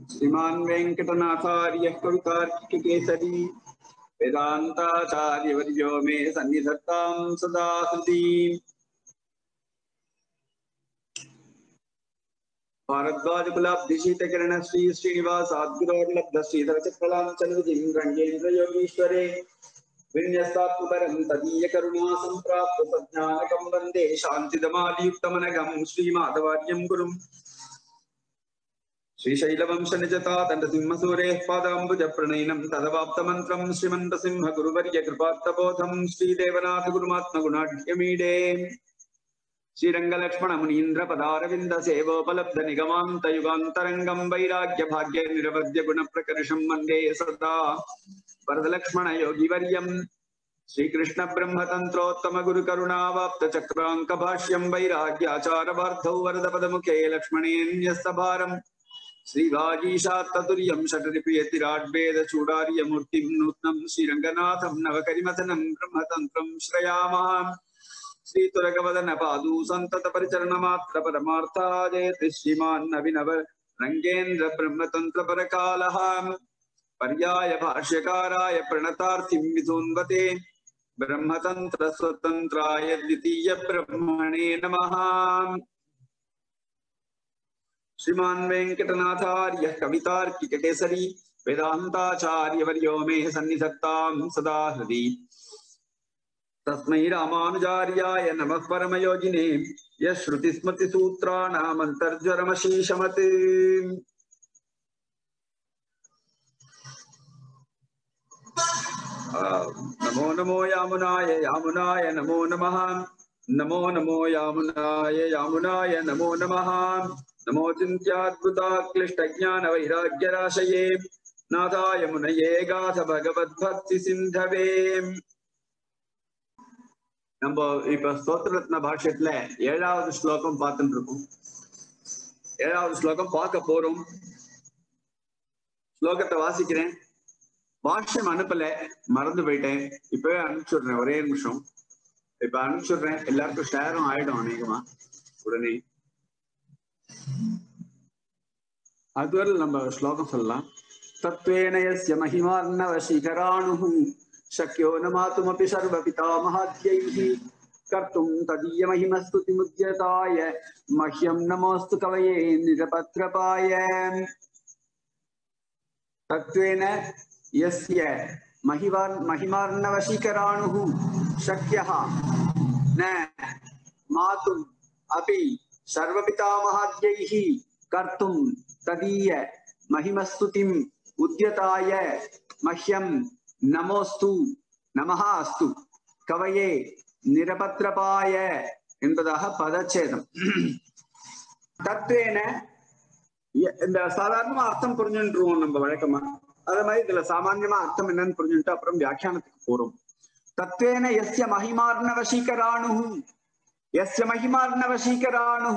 श्रीमान् वेङ्कटनाथार्यः कवितार्किकेसरी वेदान्ताचार्यवर्यो मे सन्निधत्तां सदा हृदि भारद्वाजकुलाब्धिशीतकिरण श्री श्रीनिवासाद्गुरोर्लब्ध श्रीधरचक्रलाञ्चलविधिं रङ्गेन्द्रयोगीश्वरे विन्यस्तात्मपरं तदीयकरुणा सम्प्राप्त सज्ञानकं वन्दे शान्तिदमादियुक्तमनघं श्रीमाधवार्यं गुरुम् श्रीशैलवंशनिजता दण्डसिंहसूरेः पादाम्बुजप्रणयनं तदवाप्तमन्त्रं श्रीमन्तसिंह गुरुवर्य कृपात्तबोधं श्रीदेवनाथगुरुमात्मगुणाढ्यमीडे श्रीरङ्गलक्ष्मण मुनीन्द्र पदारविन्द सेवोपलब्ध निगमान्तयुगान्तरङ्गं वैराग्य भाग्य निरवध्य गुणप्रकर्षं वन्दे सदा वरदलक्ष्मण योगिवर्यम् श्रीकृष्ण ब्रह्मतन्त्रोत्तम गुरुकरुणावाप्त चक्राङ्क भाष्यं वैराग्याचारवार्थौ वरदपदमुखे लक्ष्मणेऽन्यस्तभारम् श्रीवागीशात्ततुर्यं षटरिप्रियतिराड्वेद चूडार्यमूर्तिं नूत्नं श्रीरङ्गनाथं नवकरिमथनं ब्रह्मतन्त्रं श्रयामः श्रीतुरगवदन पादू सन्तत परिचरणमात्र परमार्थादेति श्रीमान् अभिनव रङ्गेन्द्र ब्रह्मतन्त्र परकालः पर्याय भाष्यकाराय प्रणतार्थिं विधून्वते ब्रह्मतन्त्र स्वतन्त्राय द्वितीय ब्रह्मणे नमः श्रीमान् वेङ्कटनाथार्यः कवितार्किककेसरी वेदान्ताचार्यवर्यो मे सन्निधत्तां सदा हृदि तस्मै रामानुजार्याय नमः परमयोगिने यः श्रुतिस्मृतिसूत्राणामन्तर्ज्वरमशीशमत् नमो नमो यामुनाय यामुनाय नमो नमः नमो नमो यामुनाय यामुनाय नमो नमः नमो चिन्त्याद्भुताक्लिष्टज्ञानवैराग्यराशये नाथाय मुनये गाथ भगवद्भक्तिसिन्धवे நம்ம இப்ப ஸ்தோத்திரத்ன பாஷ்யத்துல ஏழாவது ஸ்லோகம் பார்த்துட்டு இருக்கோம் ஏழாவது ஸ்லோகம் பார்க்க போறோம் ஸ்லோகத்தை வாசிக்கிறேன் பாஷ்யம் அனுப்பல மறந்து போயிட்டேன் இப்பவே அனுப்பிச்சுடுறேன் ஒரே நிமிஷம் இப்ப அனுப்பிச்சுடுறேன் எல்லாருக்கும் ஷேரும் ஆயிடும் அநேகமா உடனே அதுவரை நம்ம ஸ்லோகம் சொல்லலாம் தத்வேனயஸ்ய மகிமார்ணவ சிகராணு शक्यो न मातुमपि सर्वपितामहाद्यैः कर्तुं तदीयमहिमस्तुतिमुद्यताय मह्यं नमोऽस्तु कवये निरपत्रपाय तत्त्वेन यस्य महिवान् महिमार्णवशीकराणुः शक्यः न मातुम् अपि सर्वपितामहाद्यैः कर्तुं तदीय महिमस्तुतिम् उद्यताय मह्यं நமோஸ்து நமஹா அஸ்து கவையே நிரபத்ரபாய என்பதாக பதச்சேதம் தத்வேன இந்த சாதாரணமா அர்த்தம் புரிஞ்சுருவோம் நம்ம வழக்கமா அதே மாதிரி இதுல சாமான்யமா அர்த்தம் என்னன்னு புரிஞ்சுட்டு அப்புறம் வியாக்கியானத்துக்கு போறோம் தத்வேன எஸ்ய மகிமார்ணவசீகராணு எஸ்ய மகிமார்ணவசீகராணு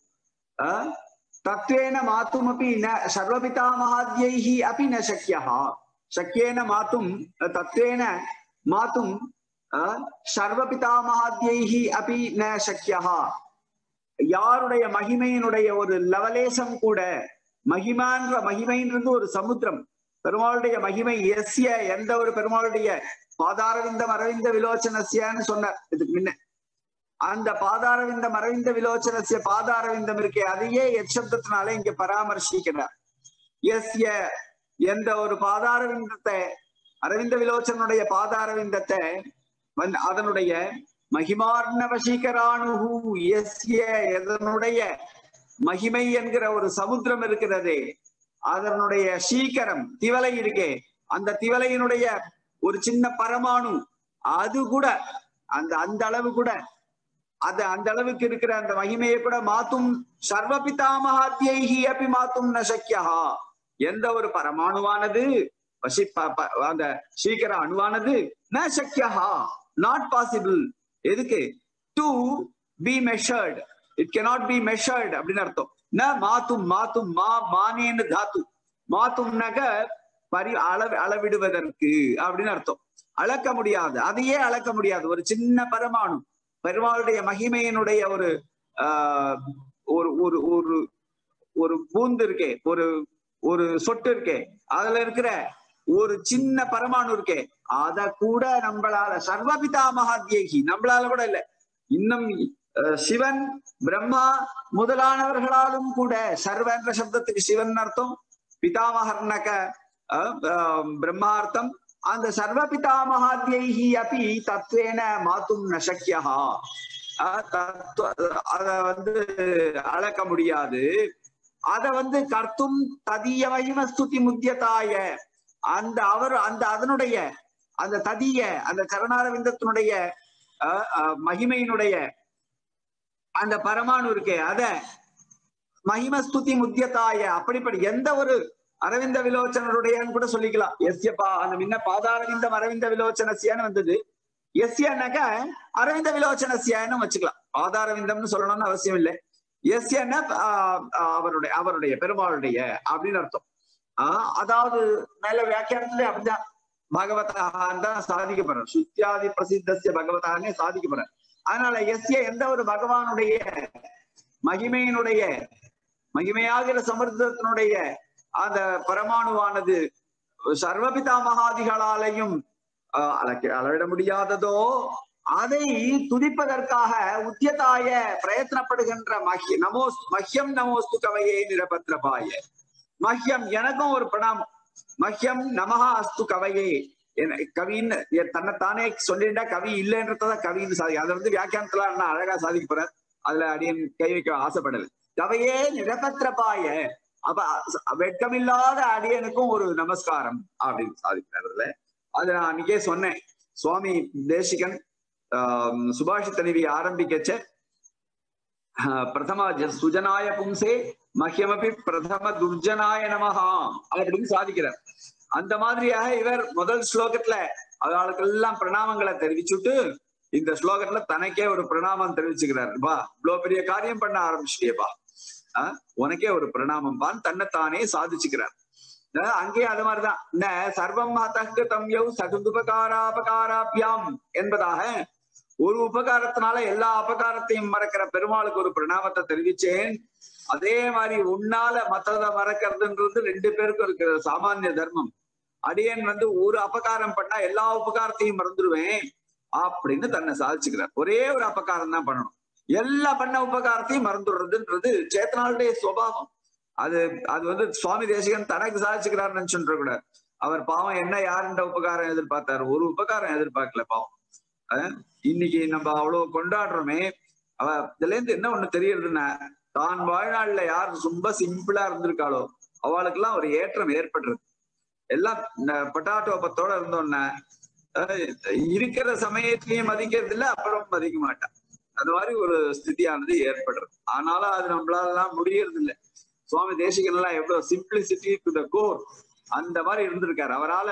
தத்வேன மாத்துமப்பி ந சர்வபிதாமகாத்யைः अपि न शक्यः शक्येन मातुं तत्त्वेन मातुं சர்வபிதாமகாத்யைஹ அப்படி ந சக்கியா யாருடைய மகிமையினுடைய ஒரு லவலேசம் கூட மகிமான்ற மகிமைன்றது ஒரு சமுத்திரம் பெருமாளுடைய மகிமை எஸ்ய எந்த ஒரு பெருமாளுடைய பாதாரவிந்தம் அரவிந்த விலோச்சனசியன்னு சொன்னார் இதுக்கு முன்ன அந்த பாதாரவிந்தம் அரவிந்த விலோச்சனசிய பாதாரவிந்தம் இருக்கே அதையே எச்சப்தத்தினால இங்க பராமர்சிக்கிறார் எஸ்ய எந்த ஒரு பாதாரவிந்தத்தை அரவிந்த விலோச்சனுடைய பாதாரவிந்தத்தை வந்து அதனுடைய மகிமார்ணவசீகராணு எஸ்ய எதனுடைய மகிமை என்கிற ஒரு சமுத்திரம் இருக்கிறதே அதனுடைய சீக்கரம் திவலை இருக்கே அந்த திவலையினுடைய ஒரு சின்ன பரமாணு அது கூட அந்த அந்த அளவு கூட அது அந்த அளவுக்கு இருக்கிற அந்த மகிமையை கூட மாத்தும் சர்வபிதாமகாத்தியைஹி அப்படி மாத்தும் நசக்கியா எந்த ஒரு பரமாணுவானது வசி அந்த சீக்கிர அணுவானது ந சக்கியா நாட் பாசிபிள் எதுக்கு to be measured it cannot be measured அப்படின்னு அர்த்தம் ந மாத்தும் மாத்தும் மா மானேன்னு தாத்து மாத்தும்னாக்க பரி அளவு அளவிடுவதற்கு அப்படின்னு அர்த்தம் அளக்க முடியாது அதையே அளக்க முடியாது ஒரு சின்ன பரமாணு பெருமாளுடைய மகிமையினுடைய ஒரு ஆஹ் ஒரு ஒரு ஒரு ஒரு பூந்து இருக்கே ஒரு ஒரு சொட்டு இருக்கே அதுல இருக்கிற ஒரு சின்ன பரமாணு இருக்கே அத கூட நம்மளால சர்வபிதா மகாத்யேகி நம்மளால கூட இல்ல இன்னும் அஹ், சிவன் பிரம்மா முதலானவர்களாலும் கூட சர்வ என்ற சப்தத்துக்கு சிவன் அர்த்தம் பிதாமகர்ணக அஹ், அஹ், பிரம்மார்த்தம் அந்த சர்வ பிதாமகாத்யைஹி அப்படி தத்வேன மாத்தும் நசக்கியா அத வந்து அளக்க முடியாது அத வந்து கர்த்தும் ததிய மகிம ஸ்துதி முத்தியதாய அந்த அவர் அந்த அதனுடைய அந்த ததிய அந்த சரணாரவிந்தத்தினுடைய அஹ், அஹ், மகிமையினுடைய அந்த பரமாணு இருக்கே அத மகிமஸ்துதி முத்தியதாய அப்படிப்படி எந்த ஒரு அரவிந்த விலோச்சனருடையன்னு கூட சொல்லிக்கலாம் எஸ்ய பா அந்த முன்ன பாதாரவிந்தம் அரவிந்த விலோச்சனசியான்னு வந்தது எஸ்யனாக்க அரவிந்த விலோச்சனசியான்னு வச்சுக்கலாம் பாதாரவிந்தம்னு சொல்லணும்னு அவசியம் இல்லை எஸ்யன்னா ஆஹ், ஆஹ், அவருடைய அவருடைய பெருமாளுடைய அப்படின்னு அர்த்தம் ஆஹ் அதாவது மேல வியாக்கியானத்துல அப்படிதான் பகவதான் தான் சாதிக்கப்படுற சுத்தியாதி பிரசித்தசிய பகவதானே சாதிக்கப்படுற அதனால எஸ்ய எந்த ஒரு பகவானுடைய மகிமையினுடைய மகிமையாகிற சமர்த்தத்தினுடைய அந்த பரமாணுவானது சர்வபிதா மகாதிகளாலையும் ஆஹ், அளக்க அளவிட முடியாததோ அதை துதிப்பதற்காக உத்தியதாய பிரயத்தனப்படுகின்ற மஹி நமோஸ் மஹ்யம் நமோஸ்து கவையே நிரபத்ரபாய மஹ்யம் எனக்கும் ஒரு பிரணாமம் மஹ்யம் நமஹா அஸ்து கவையே என- கவின்னு எ- தன்னைத்தானே சொல்லிட்டா கவி இல்லைன்றதான் கவின்னு சாதி அதை வந்து வியாக்கியானத்துல அண்ணா அழகா சாதிக்க போறார் அதுல அடியன் கை வைக்க ஆசைப்படல கவையே நிரபத்ரபாய அப்ப அ- வெட்கமில்லாத அடியனுக்கும் ஒரு நமஸ்காரம் அப்படின்னு சாதிக்கிறார் அதுல அது நான் அன்னைக்கே சொன்னேன் சுவாமி தேசிகன் ஆஹ் சுபாஷித நிதி ஆரம்பிக்கச்ச ஆஹ் பிரதம ஜ- சுஜனாய பும்சே மஹ்யமபி பிரதம துர்ஜனாய நமஹா அப்படின்னு சாதிக்கிறார் அந்த மாதிரியாக இவர் முதல் ஸ்லோகத்துல அவளுக்கெல்லாம் பிரணாமங்களை தெரிவிச்சுட்டு இந்த ஸ்லோகத்துல தனக்கே ஒரு பிரணாமம் தெரிவிச்சுக்கிறார் பா இவ்வளவு பெரிய காரியம் பண்ண ஆரம்பிச்சிட்டேப்பா ஆஹ் உனக்கே ஒரு பிரணாமம் பான் தன்னைத்தானே சாதிச்சுக்கிறார் அஹ் அங்கே அது மாதிரிதான் ந சர்வம் மதம் யௌ சதுபகாராபகாராபியாம் என்பதாக ஒரு உபகாரத்தினால எல்லா அபகாரத்தையும் மறக்கிற பெருமாளுக்கு ஒரு பிரணாமத்தை தெரிவிச்சேன் அதே மாதிரி உன்னால மத்தத மறக்கிறதுன்றது ரெண்டு பேருக்கும் இருக்கிற சாமானிய தர்மம் அடியன் வந்து ஒரு அபகாரம் பண்ணா எல்லா உபகாரத்தையும் மறந்துடுவேன் அப்படின்னு தன்னை சாதிச்சுக்கிறார் ஒரே ஒரு அபகாரம் தான் பண்ணணும் எல்லா பண்ண உபகாரத்தையும் மறந்துடுறதுன்றது சேத்தனாளுடைய சுபாவம் அது அது வந்து சுவாமி தேசிகன் தனக்கு சாதிச்சுக்கிறாருன்னு நினைச்சுட்டு கூடாது அவர் பாவம் என்ன யாருன்ற உபகாரம் எதிர்பார்த்தாரு ஒரு உபகாரம் எதிர்பார்க்கல பாவம் அஹ் இன்னைக்கு நம்ம அவ்வளவு கொண்டாடுறோமே அவ இதுல இருந்து என்ன ஒண்ணு தெரியறதுன்னா தான் வாழ்நாள்ல யார் ரொம்ப சிம்பிளா இருந்திருக்காளோ அவளுக்கெல்லாம் ஒரு ஏற்றம் ஏற்படுறது எல்லாம் பட்டாட்டோப்பத்தோட இருந்தோன்னா அஹ் இருக்கிற சமயத்திலயும் மதிக்கிறது இல்ல அப்புறம் மதிக்க மாட்டான் அந்த மாதிரி ஒரு ஸ்திதியானது ஏற்படுறது ஆனாலும் அது நம்மளாலாம் முடியறது இல்ல சுவாமி தேசிகன் எல்லாம் எவ்வளவு சிம்பிளிசிட்டி டு த கோர் அந்த மாதிரி இருந்திருக்காரு அவரால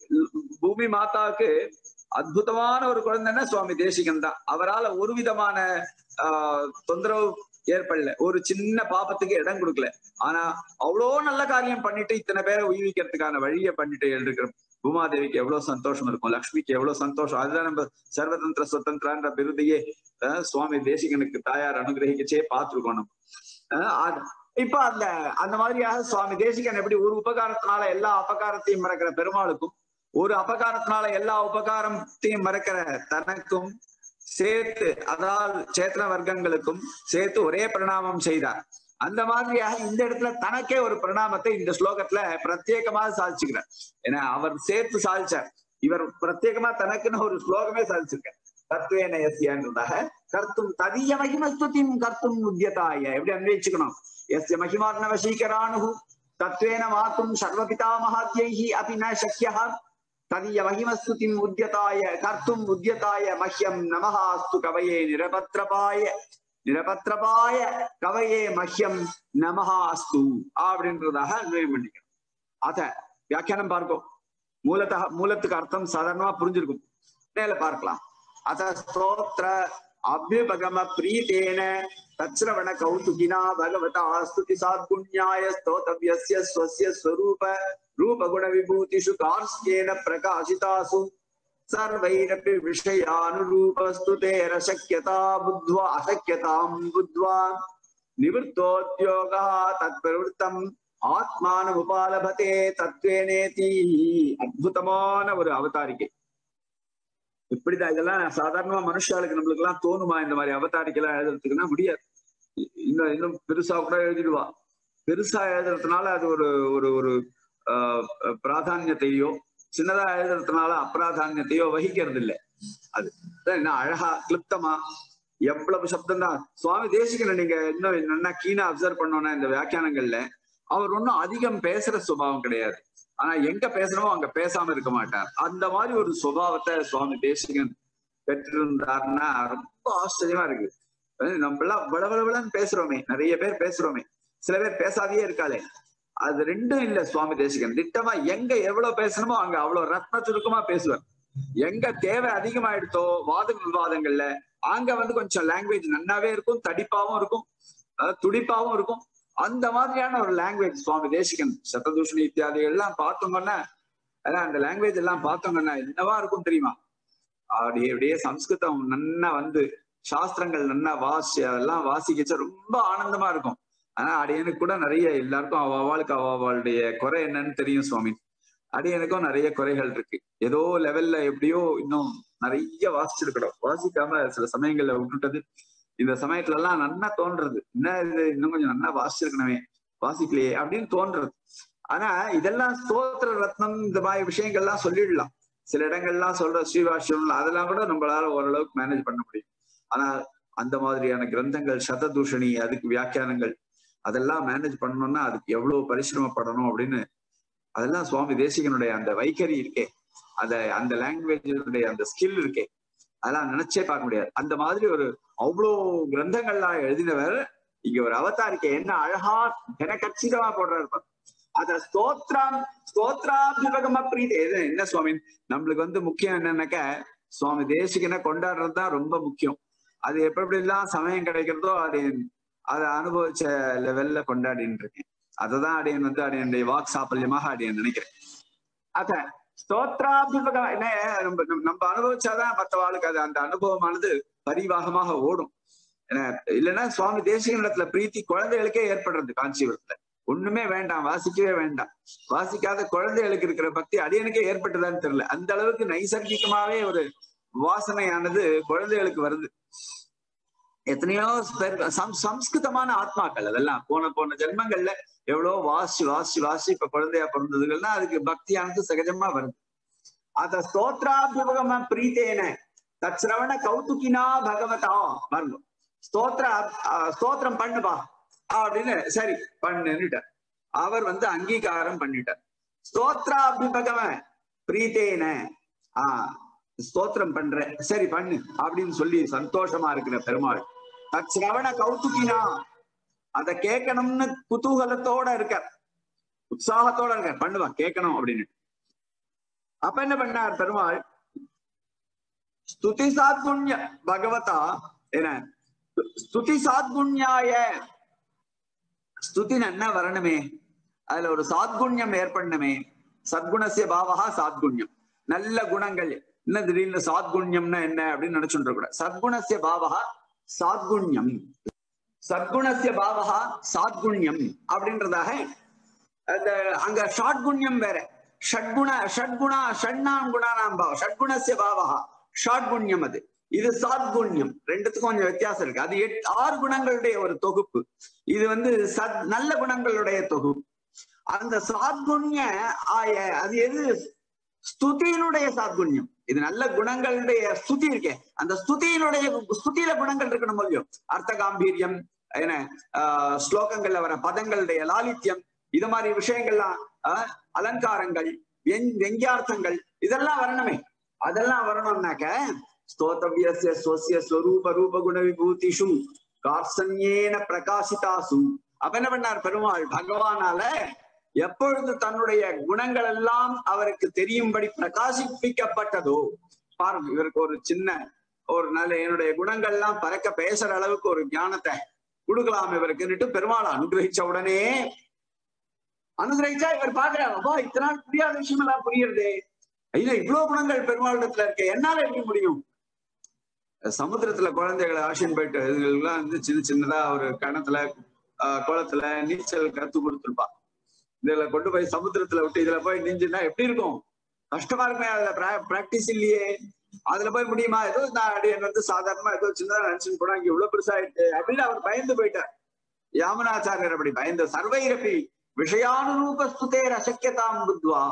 பூமி மாதாவுக்கு அற்புதமான ஒரு குழந்தைன்னா சுவாமி தேசிகன் தான் அவரால ஒரு விதமான ஆஹ் தொந்தரவு ஏற்படல ஒரு சின்ன பாபத்துக்கு இடம் கொடுக்கல ஆனா அவ்வளோ நல்ல காரியம் பண்ணிட்டு இத்தனை பேரை உயிர்விக்கிறதுக்கான வழியை பண்ணிட்டு இருக்கிற பூமாதேவிக்கு எவ்வளவு சந்தோஷம் இருக்கும் லக்ஷ்மிக்கு எவ்வளவு சந்தோஷம் அதுதான் நம்ம சர்வதந்திர சுதந்திரன்ற விருதையே அஹ் சுவாமி தேசிகனுக்கு தாயார் அனுகிரகிக்கச்சே பார்த்திருக்கோம் நம்ம அஹ் அது- இப்ப அந்த அந்த மாதிரியாக சுவாமி தேசிகன் எப்படி ஒரு உபகாரத்தினால எல்லா அபகாரத்தையும் மறக்கிற பெருமாளுக்கும் ஒரு அபகாரத்தினால எல்லா உபகாரத்தையும் மறக்கிற தனக்கும் சேர்த்து அதாவது சேத்திர வர்க்கங்களுக்கும் சேர்த்து ஒரே பிரணாமம் செய்தார் அந்த மாதிரியாக இந்த இடத்துல தனக்கே ஒரு பிரணாமத்தை இந்த ஸ்லோகத்துல பிரத்யேகமாக சாதிச்சுக்கிறார் ஏன்னா அவர் சேர்த்து சாதிச்சார் இவர் பிரத்யேகமா தனக்குன்னு ஒரு ஸ்லோகமே சாதிச்சிருக்கார் தத்துவேன எஸ்யன்றதாக கர்த்தும் ததிய மகிமஸ்துதிம் கர்த்தும் உத்தியதாய எப்படி அன்வயிச்சுக்கணும் எஸ்ய மகிமார்ண வசீகரானு தத்வேன மாத்தும் சர்வபிதா மகாத்யைஹி அபி ந சக்கியः ததிய மகிமஸ்துதிம் உத்தியதாய கர்த்தும் உத்தியதாய மஹ்யம் நமஹாஸ்து கவயே நிரபத்ரபாய நிரபத்ரபாய கவயே மஹ்யம் நமஹா அஸ்து அப்படின்றதாக அன்வயம் பண்ணிக்கணும் அத வியாக்கியானம் பார்க்கும் மூலத்தா மூலத்துக்கு அர்த்தம் சாதாரணமா புரிஞ்சிருக்கும் மேல பார்க்கலாம் அத ஸ்தோத்திர அபியுபகம பிரீத்தேன தச்ரவண கௌதுகினா பகவதா ஸ்துதி சாத்குண்யாய ஸ்தோதவ்யஸ்ய ஸ்வஸ்ய ஸ்வரூப ரூபகுண விபூதிஷு கார்ஸ்யேன பிரகாசிதாசு सर्वैरपि विषयानुरूपस्तुतेर शक्यता बुद्ध्वा अशक्यतां बुद्ध्वा निवृत्तोद्योगः तत्प्रवृत्तम् ஆத்மானம் உபாலபதே தத்வேனேதி அற்புதமான ஒரு அவதாரிக்கை இப்படிதான் இதெல்லாம் சாதாரணமா மனுஷாளுக்கு நம்மளுக்கு எல்லாம் தோணுமா இந்த மாதிரி அவதாரிக்கை எல்லாம் எழுதுறதுக்குன்னா முடியாது இன்னும் இன்னும் பெருசா கூட எழுதிடுவா பெருசா எழுதுறதுனால அது ஒரு ஒரு ஒரு ஆஹ் பிராதானியத்தையோ சின்னதா எழுதுறதுனால அப்பிராதானியத்தையோ வகிக்கிறது இல்லை அது என்ன அழகா கிளிப்தமா எவ்வளவு சப்தம் தான் சுவாமி தேசிகனை நீங்க இன்னும் நல்லா கீனா அப்சர்வ் பண்ணோம்னா இந்த வியாக்கியானங்கள்ல அவர் ஒன்றும் அதிகம் பேசுற சுபாவம் கிடையாது ஆனா எங்க பேசணுமோ அங்க பேசாம இருக்க மாட்டார் அந்த மாதிரி ஒரு சுபாவத்தை சுவாமி தேசிகன் பெற்றிருந்தாருன்னா ரொம்ப ஆச்சரியமா இருக்கு நம்ம எல்லாம் வளவளவளன்னு பேசுறோமே நிறைய பேர் பேசுறோமே சில பேர் பேசாதையே இருக்காளே அது ரெண்டும் இல்ல சுவாமி தேசிகன் திட்டமா எங்க எவ்வளவு பேசணுமோ அங்க அவ்வளவு ரத்ன சுருக்கமா பேசுவார் எங்க தேவை அதிகமாயிடுத்தோ வாத விவாதங்கள்ல அங்க வந்து கொஞ்சம் லாங்குவேஜ் நன்னாவே இருக்கும் தடிப்பாவும் இருக்கும் துடிப்பாவும் இருக்கும் அந்த மாதிரியான ஒரு லாங்குவேஜ் சுவாமி தேசிகன் சத்ததூஷணி இத்தியாதிகள் எல்லாம் பார்த்தோங்கன்னா அதான் அந்த லாங்குவேஜ் எல்லாம் பார்த்தோங்கன்னா என்னவா இருக்கும் தெரியுமா அப்படியே அப்படியே சம்ஸ்கிருதம் நன்னா வந்து சாஸ்திரங்கள் நன்னா வாசி அதெல்லாம் வாசிக்கச்ச ரொம்ப ஆனந்தமா இருக்கும் ஆனா அடியனுக்கு கூட நிறைய எல்லாருக்கும் அவ அவளுக்கு அவ அவளுடைய குறை என்னன்னு தெரியும் சுவாமி அடியனுக்கும் நிறைய குறைகள் இருக்கு ஏதோ லெவல்ல எப்படியோ இன்னும் நிறைய வாசிச்சிருக்கணும் வாசிக்காம சில சமயங்கள்ல விட்டுட்டது இந்த சமயத்துல எல்லாம் நன்னா தோன்றது என்ன இது இன்னும் கொஞ்சம் நன்னா வாசிச்சிருக்கணுமே வாசிக்கலையே அப்படின்னு தோன்றது ஆனா இதெல்லாம் ஸ்தோத்திர ரத்னம் இந்த மாதிரி விஷயங்கள்லாம் சொல்லிடலாம் சில இடங்கள்லாம் சொல்ற ஸ்ரீவாஷ்யம் அதெல்லாம் கூட நம்மளால ஓரளவுக்கு மேனேஜ் பண்ண முடியும் ஆனா அந்த மாதிரியான கிரந்தங்கள் சததூஷணி அதுக்கு வியாக்கியானங்கள் அதெல்லாம் மேனேஜ் பண்ணணும்னா அதுக்கு எவ்வளவு பரிசிரமப்படணும் அப்படின்னு அதெல்லாம் சுவாமி தேசிகனுடைய அந்த வைகரி இருக்கே அந்த அந்த லாங்குவேஜுடைய அந்த ஸ்கில் இருக்கே அதெல்லாம் நினைச்சே பார்க்க முடியாது அந்த மாதிரி ஒரு அவ்வளோ கிரந்தங்கள்லாம் எழுதினவர் இங்க ஒரு அவதாரிக்கை என்ன அழகா என கச்சிதமா போடுறாரு அத ஸ்தோத்ரம் ஸ்தோத்ராபிபகம பிரீதி என்ன சுவாமி நம்மளுக்கு வந்து முக்கியம் என்னன்னாக்க சுவாமி தேசிகனை கொண்டாடுறது தான் ரொம்ப முக்கியம் அது எப்படி எல்லாம் சமயம் கிடைக்கிறதோ அது அதை அனுபவிச்ச லெவல்ல கொண்டாடின்னு இருக்கேன் அததான் அடியன் வந்து அடியனுடைய வாக் சாப்பல்யமாக அடியன் நினைக்கிறேன் அத ஸ்தோத்ராபிபகம் என்ன நம்ம நம்ம அனுபவிச்சாதான் மற்றவாளுக்கு அது அந்த அனுபவமானது பரிவாகமாக ஓடும் ஏன்னா இல்லைன்னா சுவாமி தேசிகனிடத்துல பிரீத்தி குழந்தைகளுக்கே ஏற்படுறது காஞ்சிபுரத்துல ஒண்ணுமே வேண்டாம் வாசிக்கவே வேண்டாம் வாசிக்காத குழந்தைகளுக்கு இருக்கிற பக்தி அடியனுக்கே ஏற்பட்டுதான்னு தெரியல அந்த அளவுக்கு நைசர்கிகமாவே ஒரு வாசனையானது குழந்தைகளுக்கு வருது எத்தனையோ பேர் சம் சம்ஸ்கிருதமான ஆத்மாக்கள் அதெல்லாம் போன போன ஜென்மங்கள்ல எவ்வளவு வாசி வாசி வாசி இப்ப குழந்தையா பிறந்ததுகள்னா அதுக்கு பக்தியானது சகஜமா வருது அத ஸ்தோத்ராபிபகம பிரீத்தேன தத்ரவண கௌதுகினா பகவதா வரணும் ஸ்தோத்ர ஸ்தோத்திரம் பண்ணுப்பா அப்படின்னு சரி பண்ணுட்டார் அவர் வந்து அங்கீகாரம் பண்ணிட்டார் ஸ்தோத்ராபிபகம பிரீத்தேன ஆஹ் ஸ்தோத்திரம் பண்ற சரி பண்ணு அப்படின்னு சொல்லி சந்தோஷமா இருக்கிற பெருமாள் தச்சிரவண கௌதுகினா அத கேட்கணும்னு குதூகலத்தோட இருக்கார் உற்சாகத்தோட இருக்கார் பண்ணுவா கேட்கணும் அப்படின்னு அப்ப என்ன பண்ணார் பெருமாள் ஸ்துதி சாத்குண்ய பகவதா என்ன ஸ்துதி சாத்குண்யாய ஸ்துதி என்ன வரணுமே அதுல ஒரு சாத்குண்யம் ஏற்படணுமே சத்குணசிய பாவகா சாத்குண்யம் நல்ல குணங்கள் என்ன திடீர்னு சாத்குண்யம்னா என்ன அப்படின்னு நினைச்சுட்டு கூட சத்குணசிய பாவகா சாத்குண்யம் சத்குணசிய பாவகா சாத்குண்யம் அப்படின்றதாக அந்த அங்க ஷாட்குண்யம் வேற ஷட்குண ஷட்குணா ஷண்ணாம் குணானாம் பாவம் ஷட்குணசிய பாவகா ஷாட்குண்யம் அது இது சாத்குண்யம் ரெண்டுத்துக்கும் கொஞ்சம் வித்தியாசம் இருக்கு அது எட் ஆறு குணங்களுடைய ஒரு தொகுப்பு இது வந்து சத் நல்ல குணங்களுடைய தொகுப்பு அந்த சாத்குண்ய ஆய அது எது ஸ்துதியினுடைய சாத்குண்யம் இது நல்ல குணங்களுடைய ஸ்துதி இருக்கே அந்த ஸ்துதியினுடைய ஸ்துதியில குணங்கள் இருக்கணும் இல்லையோ அர்த்த காம்பீரியம் என்ன ஆஹ் ஸ்லோகங்கள்ல வர பதங்களுடைய லாலித்யம் இது மாதிரி விஷயங்கள்லாம் அலங்காரங்கள் வெங்கியார்த்தங்கள் இதெல்லாம் வரணுமே அதெல்லாம் வரணும்னாக்க ஸ்தோத்தவியசிய ஸ்வசிய ஸ்வரூப ரூப குண விபூதிஷு கார்சன்யேன பிரகாசிதாசு அப்ப என்ன பண்ணார் பெருமாள் பகவானால எப்பொழுது தன்னுடைய குணங்கள் எல்லாம் அவருக்கு தெரியும்படி பிரகாசிப்பிக்கப்பட்டதோ பாருங்க இவருக்கு ஒரு சின்ன ஒரு நல்ல என்னுடைய குணங்கள் எல்லாம் பறக்க பேசுற அளவுக்கு ஒரு ஞானத்தை கொடுக்கலாம் இவருக்குன்னுட்டு பெருமாள் அனுகிரகிச்ச உடனே அனுகிரகிச்சா இவர் பாக்குறாரு அப்பா இத்தனை நாள் புரியாத விஷயம் எல்லாம் புரியுறதே ஐயா இவ்வளவு குணங்கள் பெருமாளிடத்துல இருக்க என்னால எப்படி முடியும் சமுத்திரத்துல குழந்தைகளை ஆசின் போயிட்டு இதுலாம் வந்து சின்ன சின்னதா ஒரு கணத்துல குளத்துல நீச்சல் கத்து கொடுத்துருப்பா இதுல கொண்டு போய் சமுத்திரத்துல விட்டு இதுல போய் நெஞ்சுனா எப்படி இருக்கும் கஷ்டமா இருக்குமே அதுல பிராக்டிஸ் இல்லையே அதுல போய் முடியுமா ஏதோ நான் அடியன் வந்து சாதாரணமா ஏதோ சின்னதா நினைச்சுன்னு போனா இங்க இவ்வளவு பெருசாயிட்டு அப்படின்னு அவர் பயந்து போயிட்டார் யாமனாச்சாரியர் அப்படி பயந்த சர்வைரப்பி விஷயானுரூபஸ்துதேர் அசக்கியதாம் புத்வா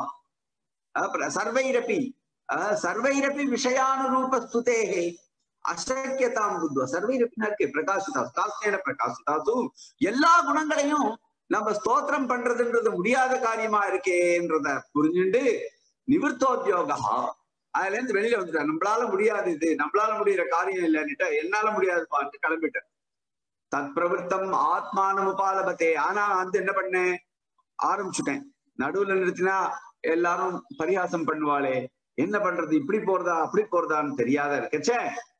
அஹ் சர்வைரப்பி அஹ் சர்வைரப்பி விஷயானுரூபஸ்துதேகே அசக்கியதாம் புத்வா சர்வைரப்பினா இருக்கு பிரகாசிதா காஸ்தேன பிரகாசிதாசு எல்லா குணங்களையும் நம்ம ஸ்தோத்திரம் பண்றதுன்றது முடியாத காரியமா இருக்கேன்றத புரிஞ்சுண்டு நிவர்த்தோத்யோகா அதுல இருந்து வெளியில வந்துட்டார் நம்மளால முடியாது இது நம்மளால முடியிற காரியம் இல்லைன்னுட்டு என்னால முடியாது பார்த்து கிளம்பிட்டார் தத் பிரவருத்தம் ஆத்மானம் உபாலபத்தே ஆனா வந்து என்ன பண்ணேன் ஆரம்பிச்சுட்டேன் நடுவுல நிறுத்தினா எல்லாரும் பரிகாசம் பண்ணுவாளே என்ன பண்றது இப்படி போறதா அப்படி போறதான்னு தெரியாத இருக்கச்சே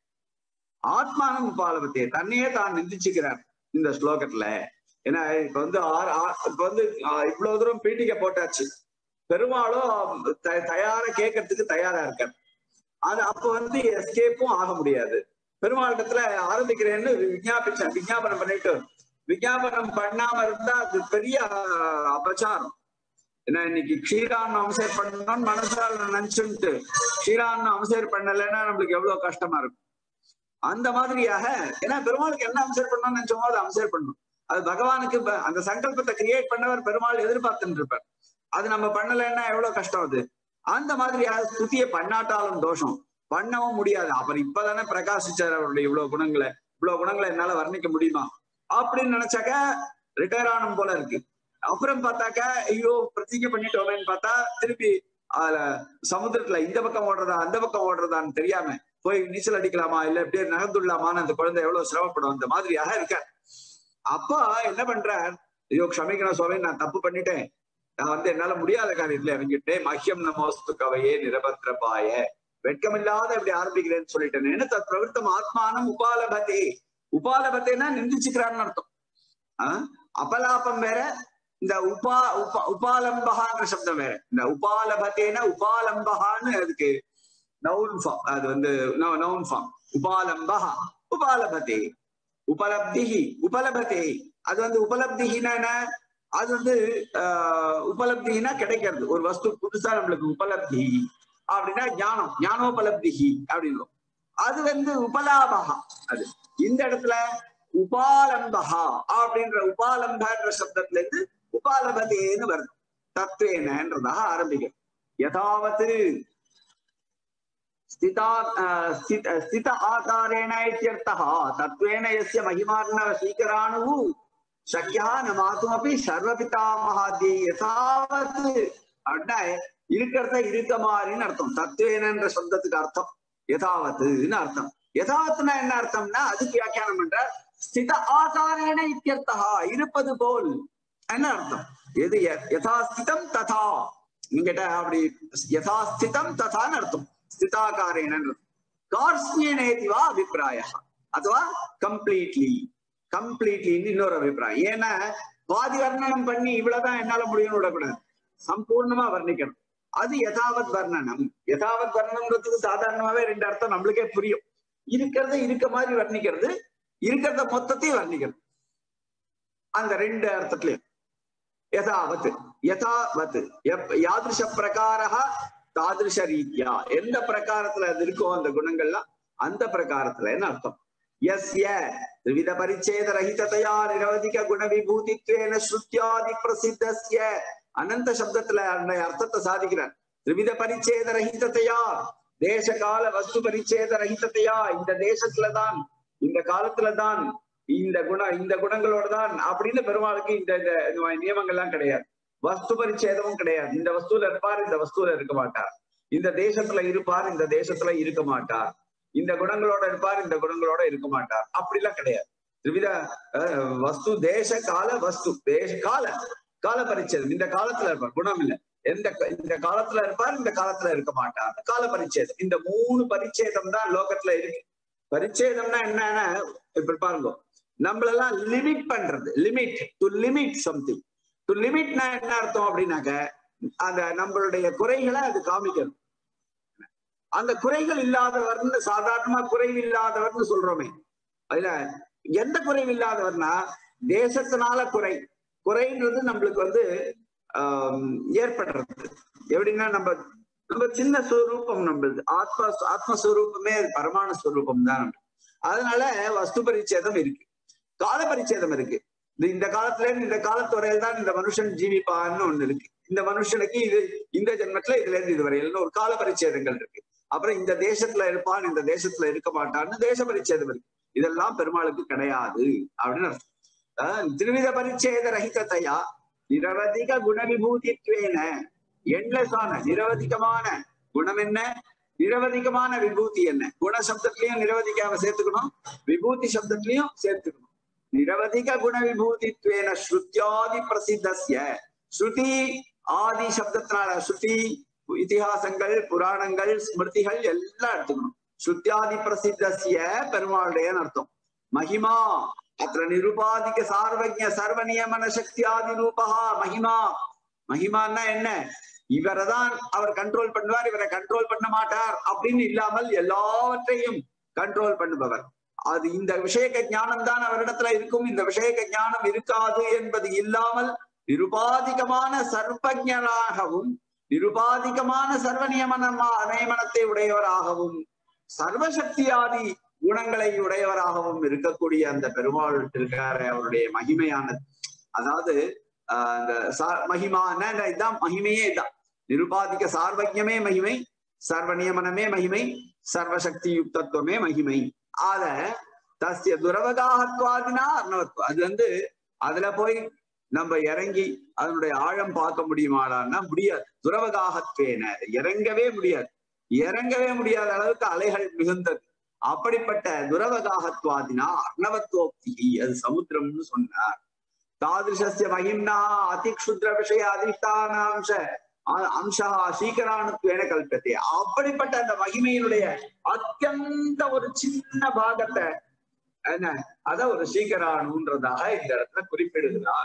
ஆத்மானம் உபாலபத்தே தன்னையே தான் நிந்திச்சுக்கிறார் இந்த ஸ்லோகத்துல ஏன்னா இப்ப வந்து ஆறு இப்ப வந்து இவ்வளவு தூரம் பீட்டிக்க போட்டாச்சு பெருமாளும் தயாரா கேட்கறதுக்கு தயாரா இருக்கார் அது அப்ப வந்து எஸ்கேப்பும் ஆக முடியாது பெருமாளிடத்துல ஆரம்பிக்கிறேன்னு விஞ்ஞாபிச்சேன் விஞ்ஞாபனம் பண்ணிட்டு விஞ்ஞாபனம் பண்ணாம இருந்தா அது பெரிய அபச்சாரம் ஏன்னா இன்னைக்கு க்ஷீரான்னு அவசர் பண்ணணும்னு மனசால நினைச்சுட்டு க்ஷீரான்னு அவசர் பண்ணலைன்னா நம்மளுக்கு எவ்வளவு கஷ்டமா இருக்கும் அந்த மாதிரியாக ஏன்னா பெருமாளுக்கு என்ன அம்சர் பண்ணணும்னு நினைச்சோமோ அதை அம்சர் பண்ணணும் அது பகவானுக்கு அந்த சங்கல்பத்தை கிரியேட் பண்ணவர் பெருமாள் எதிர்பார்த்துட்டு இருப்பார் அது நம்ம பண்ணலைன்னா எவ்வளவு கஷ்டம் அது அந்த மாதிரியாக ஸ்துதியை பண்ணாட்டாலும் தோஷம் பண்ணவும் முடியாது அப்புறம் இப்பதானே பிரகாசிச்சார் அவருடைய இவ்வளவு குணங்களை இவ்வளவு குணங்களை என்னால வர்ணிக்க முடியுமா அப்படின்னு நினைச்சாக்க ரிட்டையர் ஆனும் போல இருக்கு அப்புறம் பார்த்தாக்கா ஐயோ பிரதிஜை பண்ணிட்டோமேன்னு பார்த்தா திருப்பி அதுல சமுத்திரத்துல இந்த பக்கம் ஓடுறதா அந்த பக்கம் ஓடுறதான்னு தெரியாம போய் நீச்சல் அடிக்கலாமா இல்ல எப்படியே நகர்ந்துடலாமான்னு அந்த குழந்தை எவ்வளவு சிரமப்படும் அந்த மாதிரியாக இருக்கார் அப்பா என்ன பண்றார் ஐயோ க்ஷமிக்கணும் சுவாமி நான் தப்பு பண்ணிட்டேன் நான் வந்து என்னால முடியாத காரியத்துல இறங்கிட்டேன் மஹ்யம் நமோஸ்து கவையே நிரபத்ரபாய வெட்கமில்லாத இப்படி ஆரம்பிக்கிறேன்னு சொல்லிட்டேன் என்ன தத் பிரவருத்தம் ஆத்மானம் உபாலபத்தே உபாலபத்தேன்னா நிந்திச்சுக்கிறான்னு அர்த்தம் ஆஹ் அபலாபம் வேற இந்த உபா உபா உபாலம்பகான்ற சப்தம் வேற இந்த உபாலபத்தேனா உபாலம்பகான்னு அதுக்கு நவுன் ஃபார்ம் அது வந்து நவுன் ஃபார்ம் உபாலம்பகா உபாலபத்தே உபலப்திஹி உபலபத்தே அது வந்து உபலப்திகினா என்ன அது வந்து ஆஹ் உபலப்தினா கிடைக்கிறது ஒரு வஸ்து புதுசா நம்மளுக்கு உபலப்தி அப்படின்னா ஞானம் ஞானோபலப்திகி அப்படின்னு அது வந்து உபலாபகா அது இந்த இடத்துல உபாலம்பகா அப்படின்ற உபாலம்பன்ற சப்தத்துல இருந்து உபாலபதேன்னு வருது தத்துவேனன்றதாக ஆரம்பிக்கும் யதாவது ஸ்திதா ஸ்தித ஆகாரேண இत्यर्थः தத்வேன यस्य महिमार्णव स्वीकराणुः சக்கியா ந மாத்துமப்பி சர்வபிதாமகாதி யதாவத் அப்படின்னா இருக்கிறத இருக்க மாதிரின்னு அர்த்தம் தத்துவேனன்ற சப்தத்துக்கு அர்த்தம் யதாவத்துன்னு அர்த்தம் யதாவத்துனா என்ன அர்த்தம்னா அதுக்கு வியாக்கியானம் பண்ற ஸ்தித ஆகாரேன இத்தியர்த்தா இருப்பது போல் என்ன அர்த்தம் எது யதாஸ்திதம் ததா நீங்க அப்படி யதாஸ்திதம் ததான்னு அர்த்தம் ஸ்திதாகாரேன கார்ஸ்மியனேதிவா அபிப்பிராய அதுவா கம்ப்ளீட்லி கம்ப்ளீட்லின்னு இன்னொரு அபிப்பிராயம் ஏன்னா பாதி வர்ணனம் பண்ணி இவ்வளவுதான் என்னால முடியும்னு விடக்கூடாது சம்பூர்ணமா வர்ணிக்கணும் அது யதாவத் வர்ணனம் யதாவத் வர்ணனம்ன்றதுக்கு சாதாரணமாவே ரெண்டு அர்த்தம் நம்மளுக்கே புரியும் இருக்கிறத இருக்க மாதிரி வர்ணிக்கிறது இருக்கிறத மொத்தத்தையும் வர்ணிக்கிறது அந்த ரெண்டு அர்த்தத்திலையும் யதாவத் யதாவத் யாதிருஷ பிரகாரா தாதிருஷ ரீதியா எந்த பிரகாரத்துல அது இருக்கோ அந்த குணங்கள்லாம் அந்த பிரகாரத்துல என்ன அர்த்தம் यस्य त्रिविध परिच्छेद रहिततया निरवधिक गुण विभूतित्वेन श्रुत्यादि प्रसिद्धस्य அனந்த சப்தத்துல அந்த அர்த்தத்தை சாதிக்கிறார் திரிவித பரிச்சேத ரஹிதத்தையா தேச கால வஸ்து பரிச்சேத ரஹிதத்தையா இந்த தேசத்துலதான் இந்த காலத்துலதான் இந்த குண இந்த குணங்களோட தான் அப்படின்னு பெருமாளுக்கு இந்த இந்த நியமங்கள்லாம் கிடையாது வஸ்து பரிச்சேதமும் கிடையாது இந்த வஸ்துல இருப்பார் இந்த வஸ்துல இருக்க மாட்டார் இந்த தேசத்துல இருப்பார் இந்த தேசத்துல இருக்க மாட்டார் இந்த குணங்களோட இருப்பார் இந்த குணங்களோட இருக்க மாட்டார் அப்படிலாம் கிடையாது திரிவித வஸ்து தேச கால வஸ்து தேச கால கால பரிச்சேதம் இந்த காலத்துல இருப்பார் குணம் இல்ல எந்த இந்த காலத்துல இருப்பார் இந்த காலத்துல இருக்க மாட்டார் கால பரிச்சேதம் இந்த மூணு பரிச்சேதம் தான் லோகத்துல இருக்கு பரிச்சேதம்னா என்னன்னா இப்ப பாருங்க நம்மளெல்லாம் லிமிட் பண்றது limit to limit something to லிமிட்னா என்ன அர்த்தம் அப்படின்னாக்க அந்த நம்மளுடைய குறைகளை அது காமிக்கணும் அந்த குறைகள் இல்லாதவர்னு சாதாரணமா குறைவு இல்லாதவர்னு சொல்றோமே அதுல எந்த குறைவு இல்லாதவர்னா தேசத்தினால குறை குறைன்றது நம்மளுக்கு வந்து ஆஹ் ஏற்படுறது எப்படின்னா நம்ம நம்ம சின்ன ஸ்வரூபம் நம்மளது ஆத்மா ஆத்மஸ்வரூபமே அது பரமாண ஸ்வரூபம் தான் நம்ம அதனால வஸ்து பரிச்சேதம் இருக்கு கால பரிச்சேதம் இருக்கு இது இந்த காலத்துல இருந்து இந்த காலத்து வரையில் தான் இந்த மனுஷன் ஜீவிப்பான்னு ஒண்ணு இருக்கு இந்த மனுஷனுக்கு இது இந்த ஜென்மத்துல இதுல இருந்து இது வரையில்னு ஒரு கால பரிச்சேதங்கள் இருக்கு அப்புறம் இந்த தேசத்துல இருப்பான் இந்த தேசத்துல இருக்க மாட்டான்னு தேச பரிச்சேதம் இருக்கு இதெல்லாம் பெருமாளுக்கு கிடையாது அப்படின்னு அர்த்தம் ஆஹ் திருவித பரிச்சேத ரஹிதத்தையா நிரவதிக குணவிபூதித்வேன எண்லெஸ்ஸான நிரவதிகமான குணம் என்ன நிரவதிகமான விபூதி என்ன குண சப்தத்திலையும் நிரவதிக்காம சேர்த்துக்கணும் விபூதி சப்தத்திலையும் சேர்த்துக்கணும் நிரவதிக குண விபூதித்வேன ஸ்ருத்யாதி பிரசித்தஸ்ய ஸ்ருதி ஆதி சப்தத்தினால ஸ்ருதி இதிகாசங்கள் புராணங்கள் ஸ்மிருதிகள் எல்லாம் எடுத்துக்கணும் ஸ்ருத்யாதி பிரசித்தஸ்ய பெருமாளுடைய அர்த்தம் மகிமா அத்த நிருபாதிக சார்வஜ சர்வ நியமன சக்தியாதி ரூபா மகிமா மகிமான்னா என்ன இவரை தான் அவர் கண்ட்ரோல் பண்ணுவார் இவரை கண்ட்ரோல் பண்ண மாட்டார் அப்படின்னு இல்லாமல் எல்லாவற்றையும் கண்ட்ரோல் பண்ணுபவர் அது இந்த விஷயக்க ஞானம் தான் அவரிடத்துல இருக்கும் இந்த விஷயக்க ஞானம் இருக்காது என்பது இல்லாமல் நிருபாதிகமான சர்வஜராகவும் நிருபாதிகமான சர்வ நியமனமா நியமனத்தை உடையவராகவும் சர்வசக்தியாதி குணங்களை உடையவராகவும் இருக்கக்கூடிய அந்த பெருமாள் இருக்காரு அவருடைய மகிமையானது அதாவது ஆஹ் இந்த சா- மகிமான இதான் மகிமையே இதான் நிருபாதிக சார்வஜ்யமே மகிமை சர்வ நியமனமே மகிமை சர்வசக்தி யுக்தத்துவமே மகிமை ஆத தஸ்ய துரவகாகத்வாதினா அர்ணவத்வம் அது வந்து அதுல போய் நம்ம இறங்கி அதனுடைய ஆழம் பார்க்க முடியுமாடான்னா முடியாது துரவகாகத்வேன இறங்கவே முடியாது இறங்கவே முடியாத அளவுக்கு அலைகள் மிகுந்தது அப்படிப்பட்ட துரவகாகத்வாதினா அர்ணவத்வோக்தி அது சமுத்திரம்னு சொன்னார் தாதிருஷஸ்ய மகிம்னா அதிக்ஷுத்ர விஷய அதிஷ்டானாம்ச அ- அம்சா சீக்கராணுத்வேன கல்பத்தே அப்படிப்பட்ட அந்த மகிமையினுடைய அத்தியந்த ஒரு சின்ன பாகத்தை என்ன அத ஒரு சீக்கராணுன்றதாக இந்த இடத்துல குறிப்பிடுகிறார்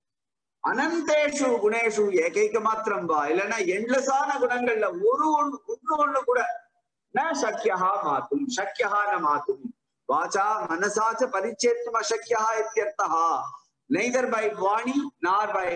அனந்தேஷு குணேஷு ஏகைக்க மாத்திரம் வா இல்லைன்னா எண்லசான குணங்கள்ல ஒரு ஒண்ணு ஒண்ணு ஒண்ணு கூட ந சக்கியா மாத்தும் சக்கியா ந மாத்தும் வாச்சா மனசாச்ச பரிச்சேத்தும் அசக்கியா இத்தியர்த்தா நெய்தர் பை வாணி nor by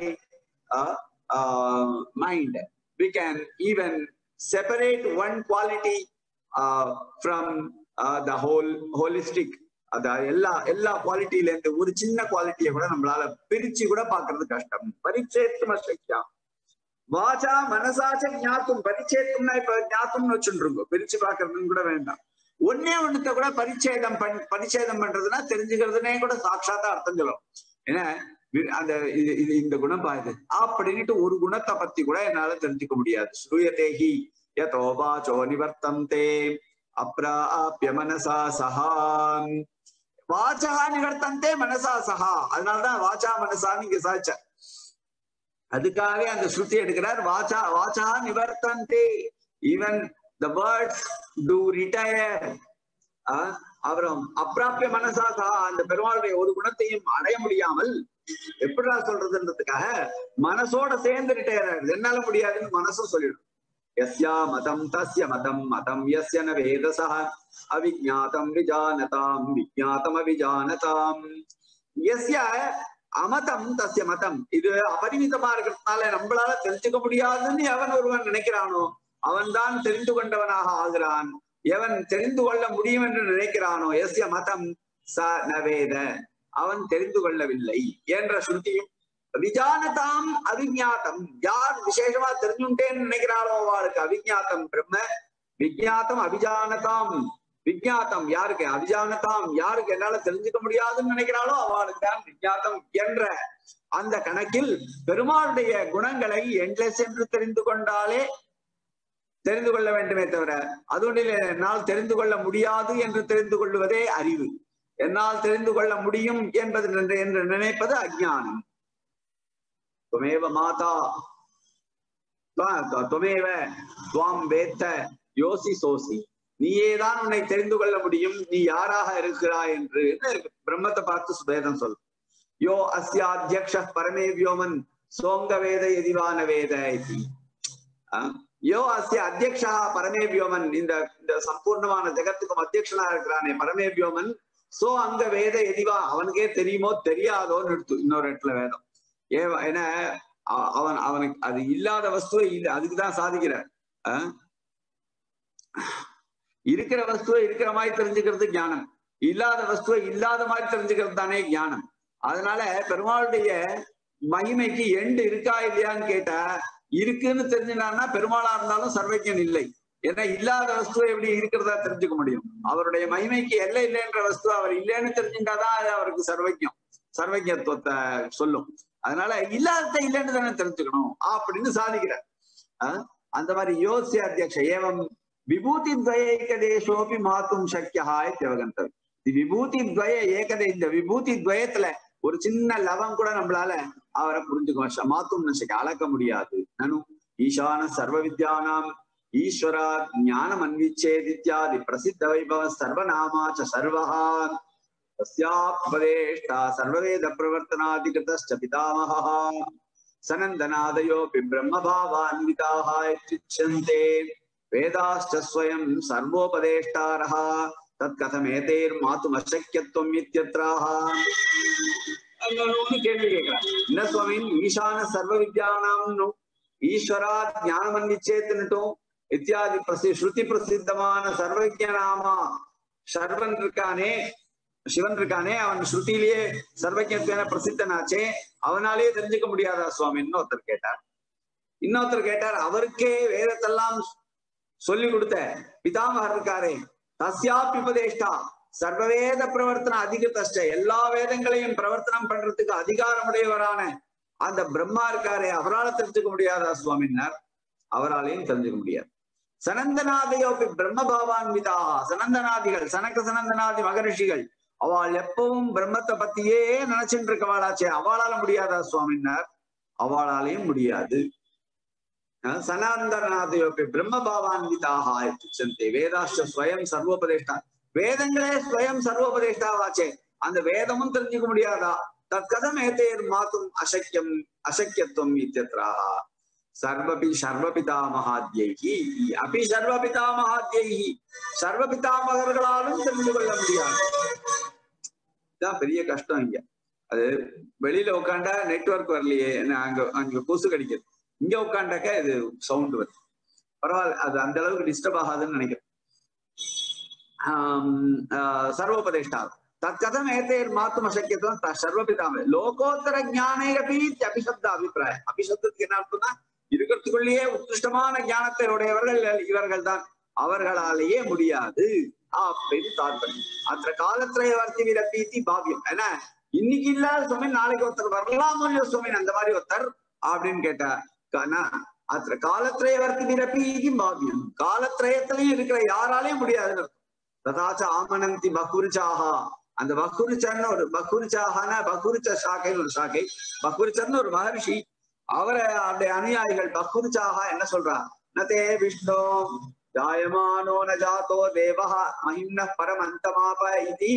mind we can even separate one quality uh, from uh, the whole holistic அத எல்லா எல்லா குவாலிட்டியில இருந்து ஒரு சின்ன குவாலிட்டியை கூட நம்மளால பிரிச்சு கூட பாக்குறது கஷ்டம் பரிச்சேத்தும் அசக்கியா வாச்சா மனசாச்ச ஞாத்தும் பரிச்சேத்தும்னா இப்ப ஞாத்தும்னு வச்சுருங்க பிரிச்சு பாக்குறதுன்னு கூட வேண்டாம் ஒன்னே ஒண்ணுத்த கூட பரிச்சேதம் பண் பரிச்சேதம் பண்றதுன்னா தெரிஞ்சுக்கிறதுனே கூட சாட்சாத்தா அர்த்தம் சொல்லும் ஏன்னா வி- அந்த இது இது இந்த குணம் பாயுது அப்படின்னுட்டு ஒரு குணத்தை பத்தி கூட என்னால தெரிஞ்சுக்க முடியாது ஸ்ரூயதேஹி யதோபாச்சோ நிவர்த்தந்தே அப்ராப்ய மனசா சஹாம் வாச்சா நிவர்த்தந்தே மனசா சஹா அதனாலதான் வாச்சா மனசான்னு இங்க சாச்ச அதுக்காகவே அந்த ஸ்ருதி எடுக்கிறார் வாச்சா வாச்சா நிவர்த்தந்தே even the words to retire அப்புறம் அப்பிராப்பிய மனசாசா அந்த பெருமாளுடைய ஒரு குணத்தையும் அடைய முடியாமல் எப்படிடா சொல்றதுன்றதுக்காக மனசோட சேர்ந்து ரிட்டையர் ஆகுது என்னால முடியாதுன்னு மனசும் சொல்லிடும் எஸ்யா மதம் தஸ்ய மதம் மதம் எஸ்ய ந வேதசா அவிஜாத்தம் விஜானதாம் விஜாத்தம் அவிஜானதாம் எஸ்ய அமதம் தஸ்ய மதம் இது அபரிமிதமா இருக்கிறதுனால நம்மளால தெரிஞ்சுக்க முடியாதுன்னு எவன் ஒருவன் நினைக்கிறானோ அவன் தான் தெரிந்து கொண்டவனாக ஆகிறான் எவன் தெரிந்து கொள்ள முடியும் என்று நினைக்கிறானோ எஸ்ய மதம் ச நவேத அவன் தெரிந்து கொள்ளவில்லை என்ற ஸ்ருதியும் விஜானதாம் அவிஞாத்தம் யார் விசேஷமா தெரிஞ்சுட்டேன்னு நினைக்கிறாரோ அவளுக்கு அவிஞாத்தம் பிரம்ம விஜாத்தம் அபிஜானதாம் விஜாத்தம் யாருக்கு அபிஜானதாம் யாருக்கு என்னால தெரிஞ்சுக்க முடியாதுன்னு நினைக்கிறாளோ அவளுக்கு தான் விஜாத்தம் என்ற அந்த கணக்கில் பெருமாளுடைய குணங்களை எண்ட்லெஸ் என்று தெரிந்து கொண்டாலே தெரிந்து கொள்ள வேண்டுமே தவிர அது ஒன்றில் என்னால் தெரிந்து கொள்ள முடியாது என்று தெரிந்து கொள்வதே அறிவு என்னால் தெரிந்து கொள்ள முடியும் என்பது என்று- என்று நினைப்பது அஜ்ஞானம் துமேவ மாதா துவ- துவ- துவமேவ துவாம் வேத்த யோசி சோசி நீயேதான் உன்னை தெரிந்து கொள்ள முடியும் நீ யாராக இருக்கிறாய் என்று என்ன இருக்கு? பிரம்மத்தை பார்த்து சுபேதம் சொல் யோ அஸ்ய அத்தியக்ஷ பரமே வியோமன் சோங்க வேத எதிவான வேத இதி ஆஹ் யோ அஸ்ய அத்தியக்ஷா பரமே வியோமன் இந்த இந்த சம்பூர்ணமான ஜெகத்துக்கும் அத்தியக்ஷனா இருக்கிறானே பரமே வியோமன் சோ அங்க வேத எதிவா அவனுக்கே தெரியுமோ தெரியாதோன்னு எடுத்து இன்னொரு இடத்துல வேதம் ஏ ஏன்னா அ- அவன் அவனுக்கு அது இல்லாத வஸ்துவை இல்லை அதுக்குதான் சாதிக்கிறார் அஹ்? இருக்கிற வஸ்துவை இருக்கிற மாதிரி தெரிஞ்சுக்கிறது ஞானம் இல்லாத வஸ்துவை இல்லாத மாதிரி தெரிஞ்சுக்கிறது தானே ஞானம் அதனால பெருமாளுடைய மகிமைக்கு எண்டு இருக்கா இல்லையான்னு கேட்டா இருக்குன்னு தெரிஞ்சினான்னா பெருமாளா இருந்தாலும் சர்வஜன் இல்லை ஏன்னா இல்லாத வஸ்துவை எப்படி இருக்கிறதா தெரிஞ்சுக்க முடியும் அவருடைய மகிமைக்கு எல்லை இல்லைன்ற வஸ்து அவர் இல்லைன்னு தெரிஞ்சுட்டாதான் அது அவருக்கு சர்வஜம் சர்வஜத்துவத்தை சொல்லும் அதனால இல்லாதத இல்லைன்னு தானே தெரிஞ்சுக்கணும் அப்படின்னு சாதிக்கிறார் அஹ் அந்த மாதிரி யோசிய அத்தியக்ஷ ஏவம் விபூதி துவய ஏகதேசோபி மாத்தும் சக்கியா தேவகந்தவி விபூதி துவய ஏகதே இந்த விபூதி துவயத்துல ஒரு சின்ன லவம் கூட நம்மளால அவரை புரிஞ்சுக்க மாத்தும் நசக்க அளக்க முடியாது நனு ஈசான சர்வ வித்யானாம் ஈஸ்வரா ஞானம் அன்விச்சேதித்யாதி பிரசித்த வைபவ சர்வநாமா ச சர்வஹா तस्यापदेष्टा सर्ववेदप्रवर्तनाधिकृतश्च पितामहः सनन्दनादयोऽपि ब्रह्मभावान्विताः इत्युच्यन्ते वेदाश्च स्वयं सर्वोपदेष्टारः तत्कथमेतैर्मातुमशक्यत्वम् इत्यत्राः இன்னொன்னு கேள்வி கேட்கிறேன் என்ன சுவாமி ஈசான சர்வ வித்யானாம்னு ஈஸ்வரா ஞானமன்னிச்சேத்துன்னுட்டும் இத்தியாதி பிரசி ஸ்ருதி பிரசித்தமான சர்வஜநாமா சர்வன் இருக்கானே சிவன் இருக்கானே அவன் ஸ்ருதியிலேயே சர்வஜத்துவன பிரசித்தனாச்சே அவனாலேயே தெரிஞ்சுக்க முடியாதா சுவாமின்னு ஒருத்தர் கேட்டார் இன்னொருத்தர் கேட்டார் அவருக்கே வேதத்தெல்லாம் சொல்லி கொடுத்த பிதாமகர் இருக்காரே தஸ்யாப்பி உபதேஷ்டா சர்வவேத பிரவர்த்தன அதிகதஷ்ட எல்லா வேதங்களையும் பிரவர்த்தனம் பண்றதுக்கு அதிகாரமுடையவரான அந்த பிரம்மா இருக்காரே அவரால் தெரிஞ்சுக்க முடியாதா சுவாமின்னார் அவராலையும் தெரிஞ்சுக்க முடியாது சனந்தநாதையோப்பி பிரம்ம பாவான்விதாக சனந்தநாதிகள் சனக சனந்தநாதி மகரிஷிகள் அவள் எப்பவும் பிரம்மத்தை பத்தியே நினைச்சுட்டு இருக்கவாளாச்சே அவளால முடியாதா சுவாமின்னார் அவளாலையும் முடியாது அஹ் சனாந்தநாதையோப்பி பிரம்ம பாவான்விதாக இத்துச்சந்தே வேதாஷ்ட ஸ்வயம் சர்வோபதேஷ்டா வேதங்களே ஸ்வயம் சர்வோபதேஷ்டாவாச்சே அந்த வேதமும் தெரிஞ்சுக்க முடியாதா தற்கதம் ஏத்தேர் மாத்தும் அசக்கியம் அசக்கியத்துவம் இத்தியத்ராக சர்வபி சர்வபிதாமகாத்யைகி அபி சர்வபிதாமகாத்யைகி சர்வபிதாமகர்களாலும் தெரிந்து கொள்ள முடியாது இதுதான் பெரிய கஷ்டம் இங்க அது வெளியில உட்காண்டா நெட்வொர்க் வரலையே நான் அங்க அங்க கொசு கடிக்குது இங்க உட்காண்டாக்க இது சவுண்ட் வருது பரவாயில்ல அது அந்த அளவுக்கு டிஸ்டர்ப் ஆகாதுன்னு நினைக்கிறேன் ஆம், ஆஹ் சர்வோபதேஷ்டா தற்கதம் ஏத்தேர் மாத்தும் அசக்கியத்துவம் த- சர்வபிதாம லோகோத்தர ஞானேகபி அபிசப்த அபிப்பிராயம் அபிசப்தத்துக்கு என்ன அர்த்தம்னா இருக்கிறதுக்குள்ளேயே உத்கிருஷ்டமான ஞானத்தை உடையவர்கள் இவர்கள் தான் அவர்களாலேயே முடியாது அப்படின்னு தாற்பயம் அத்த காலத்திரைய வர்த்தி விரப்பீத்தி பாவியம் ஏன்னா இன்னைக்கு இல்லாத சுவாமி நாளைக்கு ஒருத்தர் வரலாம் இல்லையோ சுவாமி அந்த மாதிரி ஒருத்தர் அப்படின்னு கேட்டா ஆனா அத்த காலத்திரைய வர்த்தி விரப்பீதி பாவியம் காலத்திரயத்திலையும் இருக்கிற யாராலையும் முடியாதுன்னு அர்த்தம். ததாச்ச ஆமனந்தி பகுரிச்சாகா அந்த பகுரிச்சன்னு ஒரு பகுரிச்சாகனா பகுரிச்ச சாக்கைன்னு ஒரு சாக்கை பகுரிச்சன்னு ஒரு மகர்ஷி அவரை அவருடைய அனுயாயிகள் பகுரிச்சாக என்ன சொல்றா நதே விஷ்ணு ஜாயமானோ ந ஜாத்தோ தேவஹா மகிம்ன பரமந்தமாப இதி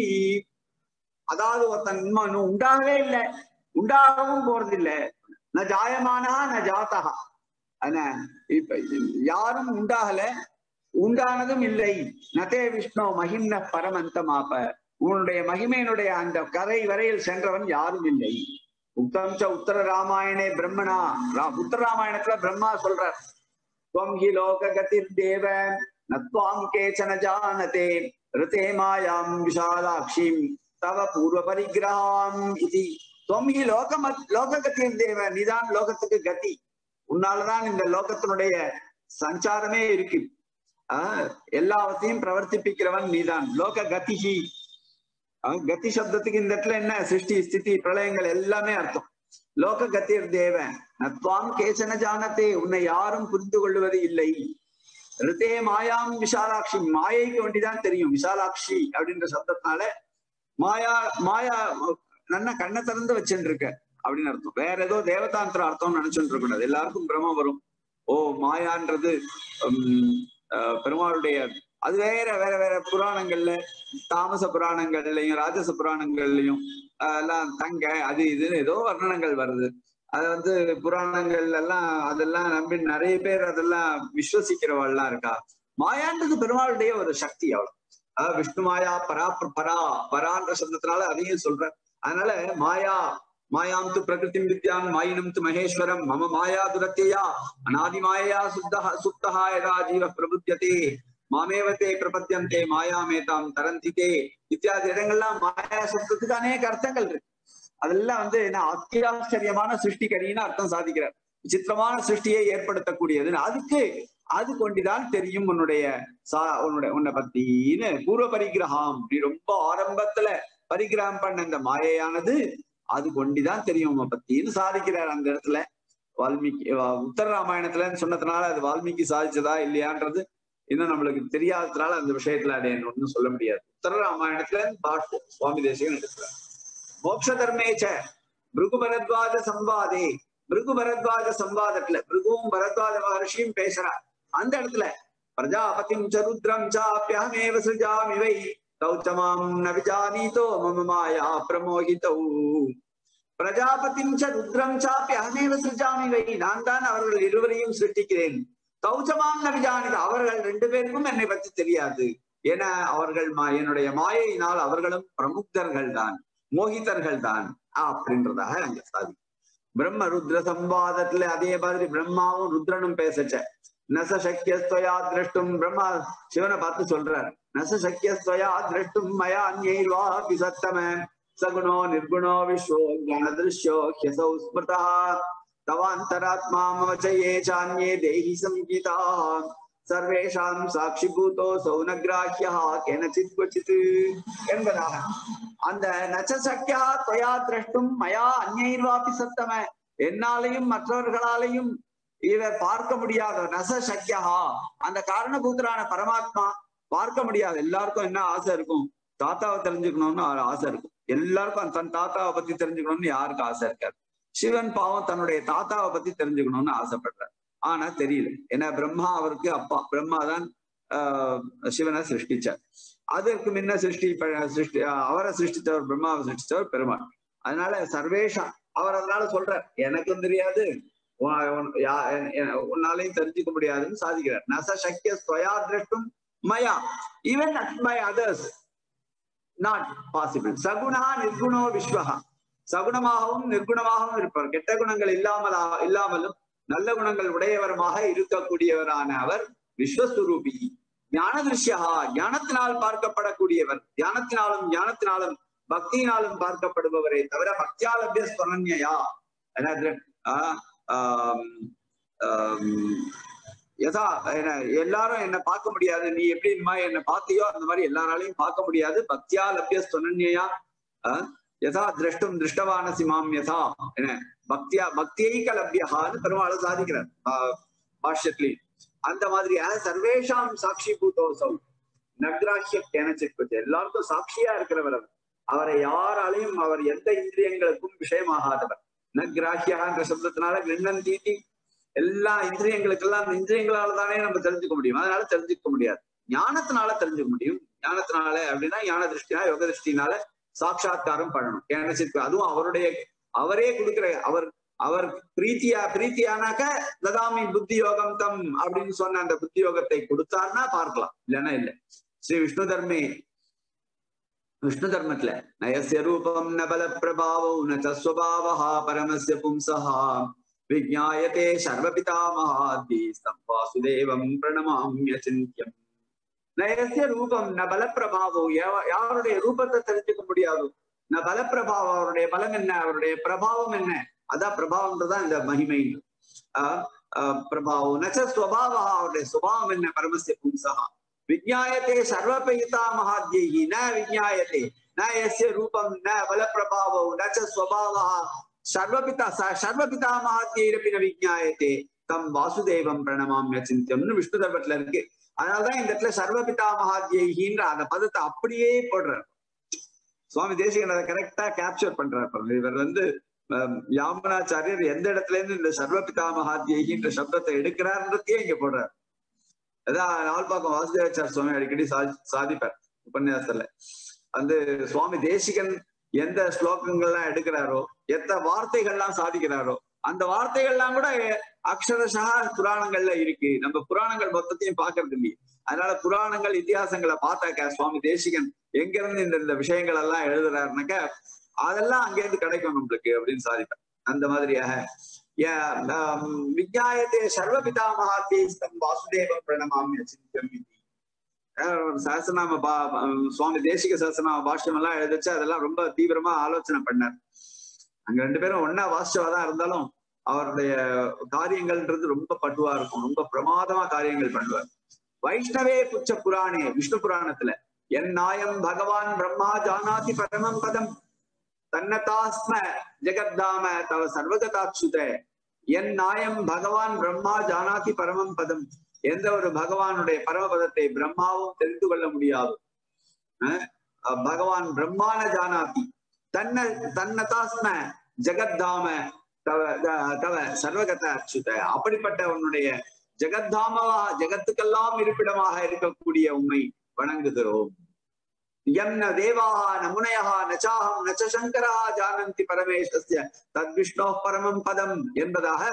அதாவது ஒருத்தன் இன்னும் இன்னும் உண்டாகவே இல்லை உண்டாகவும் போறது இல்ல ந ஜாயமானா ந ஜாத்தகா என்ன இப்ப யாரும் உண்டாகல உண்டானதும் இல்லை நதே விஷ்ணு மகிம்ன பரமந்தமாப உன்னுடைய மகிமையினுடைய அந்த கரை வரையில் சென்றவன் யாரும் இல்லை உத்தம் ச உத்தர ராமாயணே பிரம்மனா ரா- உத்தர ராமாயணத்துல பிரம்மா சொல்றார் துவம் ஹி லோக கதிர் தேவ நத்வாம் கேச்சன ஜானதே ரிதே மாயாம் விஷாலாட்சிம் தவ பூர்வ பரிகிரகாம் இது துவம் ஹி லோகம் லோக கதிர் தேவ நீதான் லோகத்துக்கு கதி உன்னாலதான் இந்த லோகத்தினுடைய சஞ்சாரமே இருக்கு ஆஹ் எல்லாவற்றையும் பிரவர்த்திப்பிக்கிறவன் நீதான் லோக கதிஹி ஆஹ் கதி சப்தத்துக்கு இந்த இடத்துல என்ன சிருஷ்டி ஸ்திதி பிரளயங்கள் எல்லாமே அர்த்தம் லோக கத்திர் தேவன் நத்வாம் கேசன ஜானத்தே உன்னை யாரும் புரிந்து கொள்வது இல்லை ரிதே மாயாம் விஷாலாட்சி மாயைக்கு வேண்டிதான் தெரியும் விஷாலாட்சி அப்படின்ற சப்தத்தினால மாயா மாயா நல்ல கண்ணை திறந்து வச்சுட்டு இருக்க அப்படின்னு அர்த்தம் வேற ஏதோ தேவதாந்திர அர்த்தம் நினைச்சுட்டு இருக்க கூடாது எல்லாருக்கும் பிரம வரும் ஓ மாயான்றது உம், அஹ், பெருமாளுடைய அது வேற வேற வேற புராணங்கள்ல தாமச புராணங்கள்லயும் ராஜச புராணங்கள்லயும் ஆஹ் எல்லாம் தங்க அது இதுன்னு ஏதோ வர்ணனங்கள் வருது அது வந்து புராணங்கள் எல்லாம் அதெல்லாம் நம்பி நிறைய பேர் அதெல்லாம் விஸ்வசிக்கிறவள்லாம் இருக்கா மாயான்றது பெருமாளுடைய ஒரு சக்தி அவ்வளவு அஹ் விஷ்ணு மாயா பரா பரா பரான்ற சப்தத்தினால அதையும் சொல்ற அதனால மாயா மாயாம் து பிரகிருதிம் வித்யான் மாயினம் து மகேஸ்வரம் மம மாயா துரத்தியா அநாதி மாயா சுத்தஹ சுப்தஹா யதா ஜீவ பிரபுத்தியதே மாமேவத்தே பிரபத்தியந்தே மாயாமேதாம் தரந்திதே இத்தியாதி இடங்கள்லாம் மாயா சப்தத்துக்கு அநேக அர்த்தங்கள் இருக்கு அதெல்லாம் வந்து என்ன அத்தியாச்சரியமான சிருஷ்டிகரின்னு அர்த்தம் சாதிக்கிறார் விசித்திரமான சிருஷ்டியை ஏற்படுத்தக்கூடியது அதுக்கு அது கொண்டுதான் தெரியும் உன்னுடைய சா உன்னுடைய உன்னை பத்தின்னு பூர்வ பரிகிரகம் நீ ரொம்ப ஆரம்பத்துல பரிகிரகம் பண்ண இந்த மாயையானது அது கொண்டுதான் தெரியும் உன்னை பத்தின்னு சாதிக்கிறார் அந்த இடத்துல வால்மீகி வா- உத்தர ராமாயணத்துல சொன்னதுனால அது வால்மீகி சாதிச்சதா இல்லையான்றது இன்னும் நம்மளுக்கு தெரியாததுனால அந்த விஷயத்துல அதை ஒன்றும் சொல்ல முடியாது உத்தர ராமாயணத்துல பாஷ்ய சுவாமி தேசிகன் எடுக்கிறார் மோட்ச தர்மேச்ச பிருகு பரத்வாஜ சம்பாதே பிருகு பரத்வாஜ சம்பாதத்துல பிருகுவும் பரத்வாஜ மகர்ஷியும் பேசுறா அந்த இடத்துல பிரஜாபதிம் ச ருத்ரம் சாப்பியமேவ சிருஜாமி வை தௌச்சமாம் ந விஜானீதோ மம மாயா பிரமோகிதௌ பிரஜாபதிம் ச ருத்ரம் சாப்பி அகமேவ சிருஜாமி வை நான் தான் அவர்கள் இருவரையும் சிருஷ்டிக்கிறேன் தௌச்சமாம் ந விஜானித அவர்கள் ரெண்டு பேருக்கும் என்னை பத்தி தெரியாது என அவர்கள் மா- என்னுடைய மாயையினால் அவர்களும் பிரமுக்தர்கள் தான் மோகிதர்கள் தான் அப்படின்றதாக அங்க சாதி பிரம்ம ருத்ர சம்பாதத்துல அதே மாதிரி பிரம்மாவும் ருத்ரனும் பேசச்ச நச சக்கியஸ்துவயா திரஷ்டும் பிரம்மா சிவனை பார்த்து சொல்றார் நச சக்கியஸ்துவயா திரஷ்டும் மயா அந்யைர்வா சத்தம சகுணோ நிர்குணோ விஸ்வோ ஞானதிருஷ்யோ ஹ்யசௌ ஸ்மிருதா தவாந்தராத்மா மம ச ये चान्ये देहि संगीताः சர்வேஷாம் சாட்சிபூதோ சௌனகிராஹ்யா கேனச்சித் क्वचित् என்பதாக அந்த நச்ச சக்கியா தொயா திரஷ்டும் மயா அந்நைர்வாபி சத்தம என்னாலையும் மற்றவர்களாலையும் இவர் பார்க்க முடியாத நச சக்கியா அந்த காரணபூத்தரான பரமாத்மா பார்க்க முடியாது எல்லாருக்கும் என்ன ஆசை இருக்கும் தாத்தாவை தெரிஞ்சுக்கணும்னு ஒரு ஆசை இருக்கும் எல்லாருக்கும் தன் தாத்தாவை பத்தி தெரிஞ்சுக்கணும்னு யாருக்கு ஆசை இருக்காது சிவன் பாவம் தன்னுடைய தாத்தாவை பத்தி தெரிஞ்சுக்கணும்னு ஆசைப்படுறார் ஆனா தெரியல ஏன்னா பிரம்மா அவருக்கு அப்பா பிரம்மா தான் ஆஹ் சிவனை சிருஷ்டிச்சார் அதற்கு முன்ன சிருஷ்டி ப- சிருஷ்டி அவரை சிருஷ்டித்தவர் பிரம்மாவை சிருஷ்டித்தவர் பெருமாள் அதனால சர்வேஷா அவர் அதனால சொல்றார் எனக்கும் தெரியாது உன்- உன்- யா- என்- என்- உன்னாலையும் தெரிஞ்சுக்க முடியாதுன்னு சாதிக்கிறார் நச சக்கிய ஸ்வயா திரஷ்டும் மயா even by others not possible சகுணா நிர்குணோ விஸ்வஹா சகுணமாகவும் நிர்குணமாகவும் இருப்பார் கெட்ட குணங்கள் இல்லாமலா இல்லாமலும் நல்ல குணங்கள் உடையவருமாக இருக்கக்கூடியவரான அவர் விஸ்வஸ்வரூபி ஞான திருஷ்யா ஞானத்தினால் பார்க்கப்படக்கூடியவர் ஞானத்தினாலும் ஞானத்தினாலும் பக்தியினாலும் பார்க்கப்படுபவரே தவிர பக்தியாலபிய ஸ்மரண்யா என்னது ஆஹ் ஆம், ஆம், யதா என்ன எல்லாரும் என்ன பார்க்க முடியாது நீ எப்படி இந்த மாதிரி என்ன பார்த்தியோ அந்த மாதிரி எல்லாராலையும் பார்க்க முடியாது பக்தியா லபிய ஸ்வனன்யா யதா திரஷ்டும் திருஷ்டவானசி மாம் யதா என்ன பக்தியா பக்தியைக லப்யஹான்னு பெருமாள் சாதிக்கிறார் ஆஹ் பாஷ்யத்திலே அந்த மாதிரியாக சர்வேஷாம் சாட்சி பூதோசம் நக்ராஹ்ய கேனச்சிற்பது எல்லாருக்கும் சாட்சியா இருக்கிறவர் அவர் அவரை யாராலையும் அவர் எந்த இந்திரியங்களுக்கும் விஷயமாகாதவர் நக்ராஹ்யான்ற சப்தத்தினால கிண்ணன் தீட்டி எல்லா இந்திரியங்களுக்கெல்லாம் அந்த இந்திரியங்களால தானே நம்ம தெரிஞ்சுக்க முடியும் அதனால தெரிஞ்சுக்க முடியாது ஞானத்தினால தெரிஞ்சுக்க முடியும் ஞானத்தினால அப்படின்னா ஞான திருஷ்டினா யோக திருஷ்டினால சாட்சா்காரம் பண்ணணும் கேனச்சிற்கு அதுவும் அவருடைய அவரே கொடுக்கிற அவர் அவர் பிரீத்தியா பிரீத்தியானாக்க ததாமி புத்தி யோகம் தம் அப்படின்னு சொன்ன அந்த புத்தி யோகத்தை கொடுத்தாருன்னா பார்க்கலாம் இல்லைன்னா இல்ல ஸ்ரீ விஷ்ணு தர்மே விஷ்ணு தர்மத்துல நயசிய ரூபம் ந பல பிரபாவோ ந தஸ்வபாவா பரமஸ்ய பும்சஹா விஜாயதே சர்வபிதாமகாதி வாசுதேவம் பிரணமாமிய சிந்தியம் நயசிய ரூபம் ந பல பிரபாவோ யாருடைய ரூபத்தை தெரிஞ்சுக்க முடியாது ந பல பிரபாவம் அவருடைய பலம் என்ன அவருடைய பிரபாவம் என்ன அதான் பிரபாவம்ன்றதான் இந்த மகிமை ஆஹ் ஆஹ் பிரபாவம் நச்ச ஸ்வபாவா அவருடைய சுபாவம் என்ன பரமசிய பும்சகா விஜாயத்தே சர்வபயிதா மகாத்யி ந விஜாயத்தே ந எஸ்ய ரூபம் ந பல பிரபாவோ நச்ச ஸ்வபாவா சர்வபிதா ச- சர்வபிதா மகாத்யிரப்பி ந விஜாயத்தே தம் வாசுதேவம் பிரணமாமிய சிந்தியம்னு விஷ்ணு தர்மத்துல இருக்கு அதனாலதான் இந்த இடத்துல சர்வபிதா மகாத்யின்ற அந்த பதத்தை அப்படியே போடுறார் சுவாமி தேசிகன் அதை கரெக்டா கேப்சர் பண்றாரு பாருங்க. இவர் வந்து ஆஹ், யாமுனாச்சாரியர் எந்த இடத்துல இருந்து இந்த சர்வபிதா மகாத்யின்ற சப்தத்தை எடுக்கிறார்ன்றதையே இங்க போடுறார் அதான் நால்பாக்கம் வாசுதேவாச்சார சுவாமி அடிக்கடி சா- சாதிப்பார் உபன்யாசத்துல வந்து சுவாமி தேசிகன் எந்த ஸ்லோகங்கள்லாம் எடுக்கிறாரோ எத்த வார்த்தைகள்லாம் சாதிக்கிறாரோ அந்த வார்த்தைகள்லாம் கூட அக்ஷரஷா புராணங்கள்ல இருக்கு நம்ம புராணங்கள் மொத்தத்தையும் பாக்குறது இல்லையே அதனால புராணங்கள் இதிகாசங்களை பார்த்தாக்க சுவாமி தேசிகன் எங்க இருந்து இந்த இந்த விஷயங்கள் எல்லாம் எழுதுறாருனாக்க அதெல்லாம் அங்கேருந்து கிடைக்கும் நம்மளுக்கு அப்படின்னு சாதிப்பேன் அந்த மாதிரியாக விஜயாயத்தே சர்வ பிதாமகாத்தேஸ்தம் வாசுதேவ பிரணமாமிய சிந்தியம் சஹசநாம பா சுவாமி தேசிக சஹசநாம பாஷ்யம் எல்லாம் எழுதிச்சு அதெல்லாம் ரொம்ப தீவிரமா ஆலோசனை பண்ணார் அங்க ரெண்டு பேரும் ஒன்னா வாசிச்சவாதான் இருந்தாலும் அவருடைய காரியங்கள்ன்றது ரொம்ப பட்டுவா இருக்கும் ரொம்ப பிரமாதமா காரியங்கள் பண்ணுவார் வைஷ்ணவே புச்ச புராணே விஷ்ணு புராணத்துல என் நாயம் பகவான் பிரம்மா ஜானாதி பரமம் பதம் தன்னதாஸ்ம ஜெகத்தாம தவ சர்வகதாட்சுத என் நாயம் பகவான் பிரம்மா ஜானாதி பரமம் பதம் எந்த ஒரு பகவானுடைய பரமபதத்தை பிரம்மாவும் தெரிந்து கொள்ள முடியாது பகவான் பிரம்மான ஜானாதி தன்ன தன்னதாஸ்ம ஜெகத்தாம தவ தவ சர்வகத அச்சுத அப்படிப்பட்ட உன்னுடைய ஜெகத்தாமவா ஜெகத்துக்கெல்லாம் இருப்பிடமாக இருக்கக்கூடிய உண்மை வணங்குகிறோம் என்ன தேவாக நமுனையா நச்சாகம் நச்ச சங்கரா ஜானந்தி பரமேஸ்வசிய தத் விஷ்ணோ பரமம் பதம் என்பதாக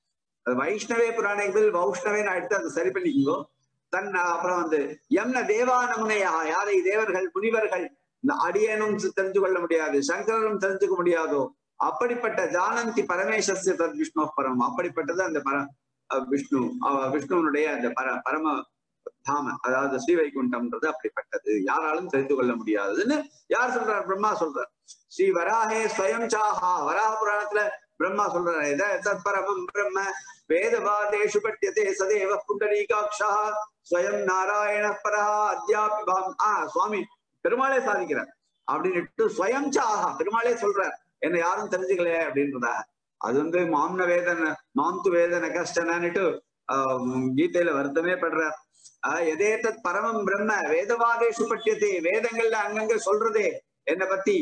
வைஷ்ணவே புராணங்கள் வைஷ்ணவேன்னு எடுத்து அதை சரி பண்ணிக்கோ தன் அப்புறம் வந்து எம்ன தேவா நமுனையா யாரை தேவர்கள் முனிவர்கள் இந்த அடியனும் தெரிஞ்சு கொள்ள முடியாது சங்கரனும் தெரிஞ்சுக்க முடியாதோ அப்படிப்பட்ட ஜானந்தி பரமேஸ்வசிய தத் விஷ்ணோ பரம் அப்படிப்பட்டது அந்த பர விஷ்ணு விஷ்ணுவனுடைய அந்த பர பரம தாம அதாவது ஸ்ரீவைகுண்டம்ன்றது அப்படிப்பட்டது யாராலும் தெரிந்து கொள்ள முடியாதுன்னு யார் சொல்றார் பிரம்மா சொல்றார் ஸ்ரீ வராஹே ஸ்வயம் சாஹா வராக புராணத்துல பிரம்மா சொல்றாரு தத் பரமம் பிரம்ம வேதவாதேஷு பட்டியதே சதேவ புண்டரீகாட்சா ஸ்வயம் நாராயண பரா அத்தியாபி பாம் ஆ சுவாமி பெருமாளே சாதிக்கிறார் அப்படின்னுட்டு ஸ்வயம் சாஹா பெருமாளே சொல்றார் என்ன யாரும் தெரிஞ்சுக்கல அப்படின்றதா அது வந்து மாம்ன வேதன மாம்து வேதன கஷ்டனான்னுட்டு ஆஹ் கீதையில வருத்தமே படுறார் ஆஹ் எதேதத் பரமம் பிரம்ம வேதவாதேஷு பட்டியதே வேதங்கள்ல அங்கங்க சொல்றதே என்னை பத்தி